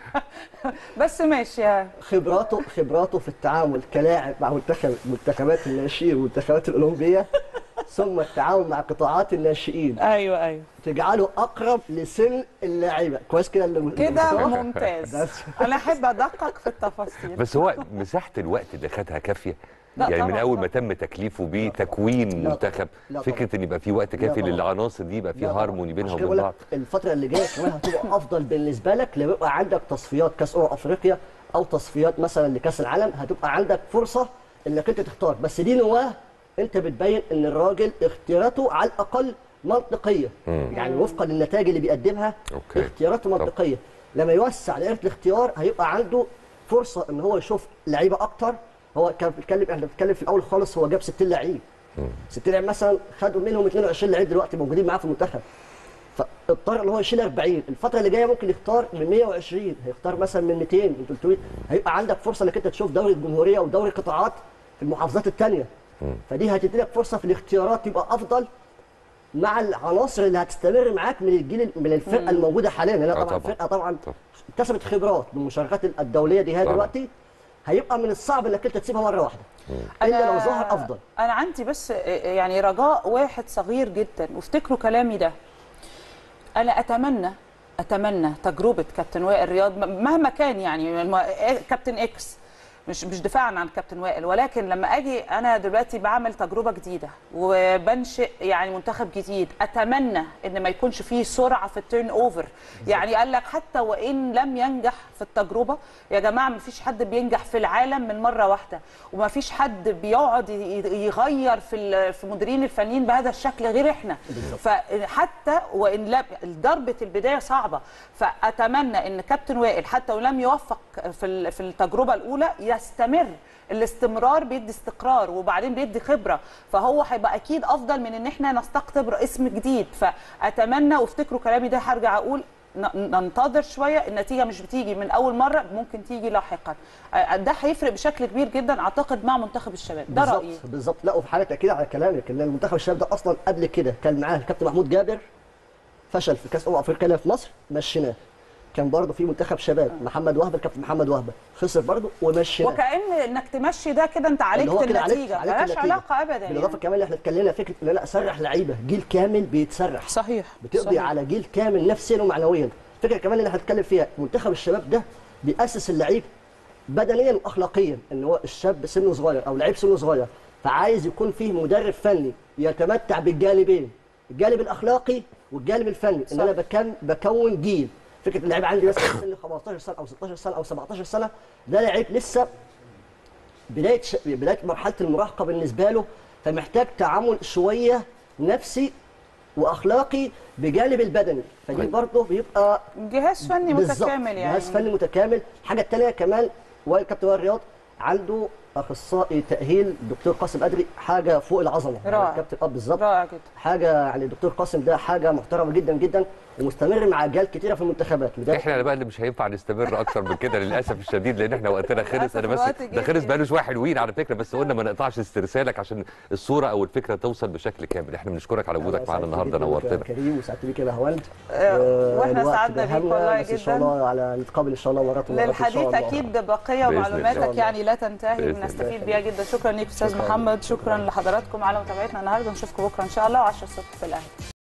بس ماشي يعني. خبراته خبراته في التعامل كلاعب مع منتخب منتخبات الناشئين والمنتخبات الاولمبيه ثم التعامل مع قطاعات الناشئين ايوه ايوه تجعله اقرب لسن اللاعيبه كويس كده اللي- كده المستوى؟ ممتاز بس. انا احب ادقق في التفاصيل بس هو مساحه الوقت اللي خدها كافيه لا يعني من طبعاً، اول طبعاً. ما تم تكليفه بتكوين لا منتخب لا فكره ان يبقى في وقت لا كافي طبعاً. للعناصر دي يبقى في لا طبعاً. هارموني بينها عشان كده وبين بقول بعض لك الفتره اللي جايه كمان هتبقى افضل بالنسبه لك لما يبقى عندك تصفيات كاس امم افريقيا او تصفيات مثلا لكاس العالم هتبقى عندك فرصه انك انت تختار بس دي نواه انت بتبين ان الراجل اختياراته على الاقل منطقيه مم. يعني وفقا للنتائج اللي بيقدمها اوكي اختياراته منطقيه لما يوسع دائره الاختيار هيبقى عنده فرصه ان هو يشوف لعيبه اكتر هو كان بيتكلم احنا بنتكلم في الاول خالص هو جاب 60 لعيب 60 لعيب مثلا خدوا منهم 22 لعيب دلوقتي موجودين معاه في المنتخب فاضطر ان هو يشيل 40 الفتره اللي جايه ممكن يختار من 120 هيختار مثلا من 200 من 300 هيبقى عندك فرصه انك انت تشوف دوري الجمهوريه ودوري قطاعات في المحافظات الثانيه فدي هتدي لك فرصه في الاختيارات يبقى افضل مع العناصر اللي هتستمر معاك من الجيل من الفرقه مم. الموجوده حاليا لان آه طبعا طبعاً. الفرقه طبعا اكتسبت خبرات بالمشاركات الدوليه دي هي طبعاً. دلوقتي هيبقى من الصعب انك انت تسيبها مره واحده الا لو ظهر افضل انا عندي بس يعني رجاء واحد صغير جدا وافتكروا كلامي ده انا اتمنى اتمنى تجربه كابتن وائل رياض مهما كان يعني الم- كابتن اكس مش مش دفاعا عن كابتن وائل ولكن لما اجي انا دلوقتي بعمل تجربه جديده وبنشئ يعني منتخب جديد اتمنى ان ما يكونش فيه سرعه في التيرن اوفر يعني قال لك حتى وان لم ينجح في التجربه يا جماعه ما فيش حد بينجح في العالم من مره واحده وما فيش حد بيقعد ي- يغير في ال- في مديرين الفنيين بهذا الشكل غير احنا فحتى وان لم ضربه البدايه صعبه فاتمنى ان كابتن وائل حتى ولم يوفق في ال- في التجربه الاولى يستمر الاستمرار بيدي استقرار وبعدين بيدي خبره فهو هيبقى اكيد افضل من ان احنا نستقطب اسم جديد فاتمنى وافتكروا كلامي ده هرجع اقول ن- ننتظر شويه النتيجه مش بتيجي من اول مره ممكن تيجي لاحقا آه، ده هيفرق بشكل كبير جدا اعتقد مع منتخب الشباب ده بالظبط رايي بالظبط لا وفي حاله تاكيد على كلامك ان المنتخب الشباب ده اصلا قبل كده كان معاه الكابتن محمود جابر فشل في كاس امم افريقيا هنا في مصر مشيناه كان برضه في منتخب شباب محمد وهبه الكابتن محمد وهبه خسر برضه ومشيناه وكأن انك تمشي ده كده انت عالجت اللي هو كده عالجت- النتيجه عالجت ملهاش النتيجة. علاقه ابدا بالاضافه يعني. كمان اللي احنا اتكلمنا فكره ان انا اسرح لعيبه جيل كامل بيتسرح صحيح بتقضي صحيح. على جيل كامل نفسيا ومعنويا فكره كمان اللي احنا هنتكلم فيها منتخب الشباب ده بيأسس اللعيب بدنيا واخلاقيا ان هو الشاب سنه صغير او لعيب سنه صغير فعايز يكون فيه مدرب فني يتمتع بالجانبين الجانب الاخلاقي والجانب الفني ان صح. انا بكون بكون جيل فكره اللعيب عندي مثلا سن 15 سنه او 16 سنه او 17 سنه ده لعيب لسه بدايه ش... بدايه مرحله المراهقه بالنسبه له فمحتاج تعامل شويه نفسي واخلاقي بجانب البدني فدي برضه بيبقى جهاز فني بالظبط، متكامل يعني جهاز فني متكامل الحاجه الثانيه كمان وائل كابتن وائل رياض عنده اخصائي تاهيل الدكتور قاسم ادري حاجه فوق العظمه يعني رائع. كابتن اه بالظبط رائع جدا حاجه يعني الدكتور قاسم ده حاجه محترمه جدا جدا ومستمر مع اجيال كتيره في المنتخبات بداية- احنا بقى اللي مش هينفع نستمر اكتر من كده للاسف الشديد لان احنا وقتنا خلص للأسف انا بس الوقت ده جري. خلص بقاله شويه حلوين على فكره بس قلنا ما نقطعش استرسالك عشان الصوره او الفكره توصل بشكل كامل احنا بنشكرك على وجودك معانا النهارده نورتنا كريم وسعدت بيك يا هوند آه، واحنا الوقت سعدنا بيك بيهمنا، والله بس ان شاء جدا. الله على نتقابل ان شاء الله مرات ومرات ان شاء للحديث الله اكيد بقيه بإذن ومعلوماتك الله. يعني لا تنتهي بإذن بنستفيد الله. بيها جدا شكرا ليك استاذ شكراً. محمد شكرا لحضراتكم على متابعتنا النهارده نشوفكم بكره ان شاء الله و10 الصبح في الاهلي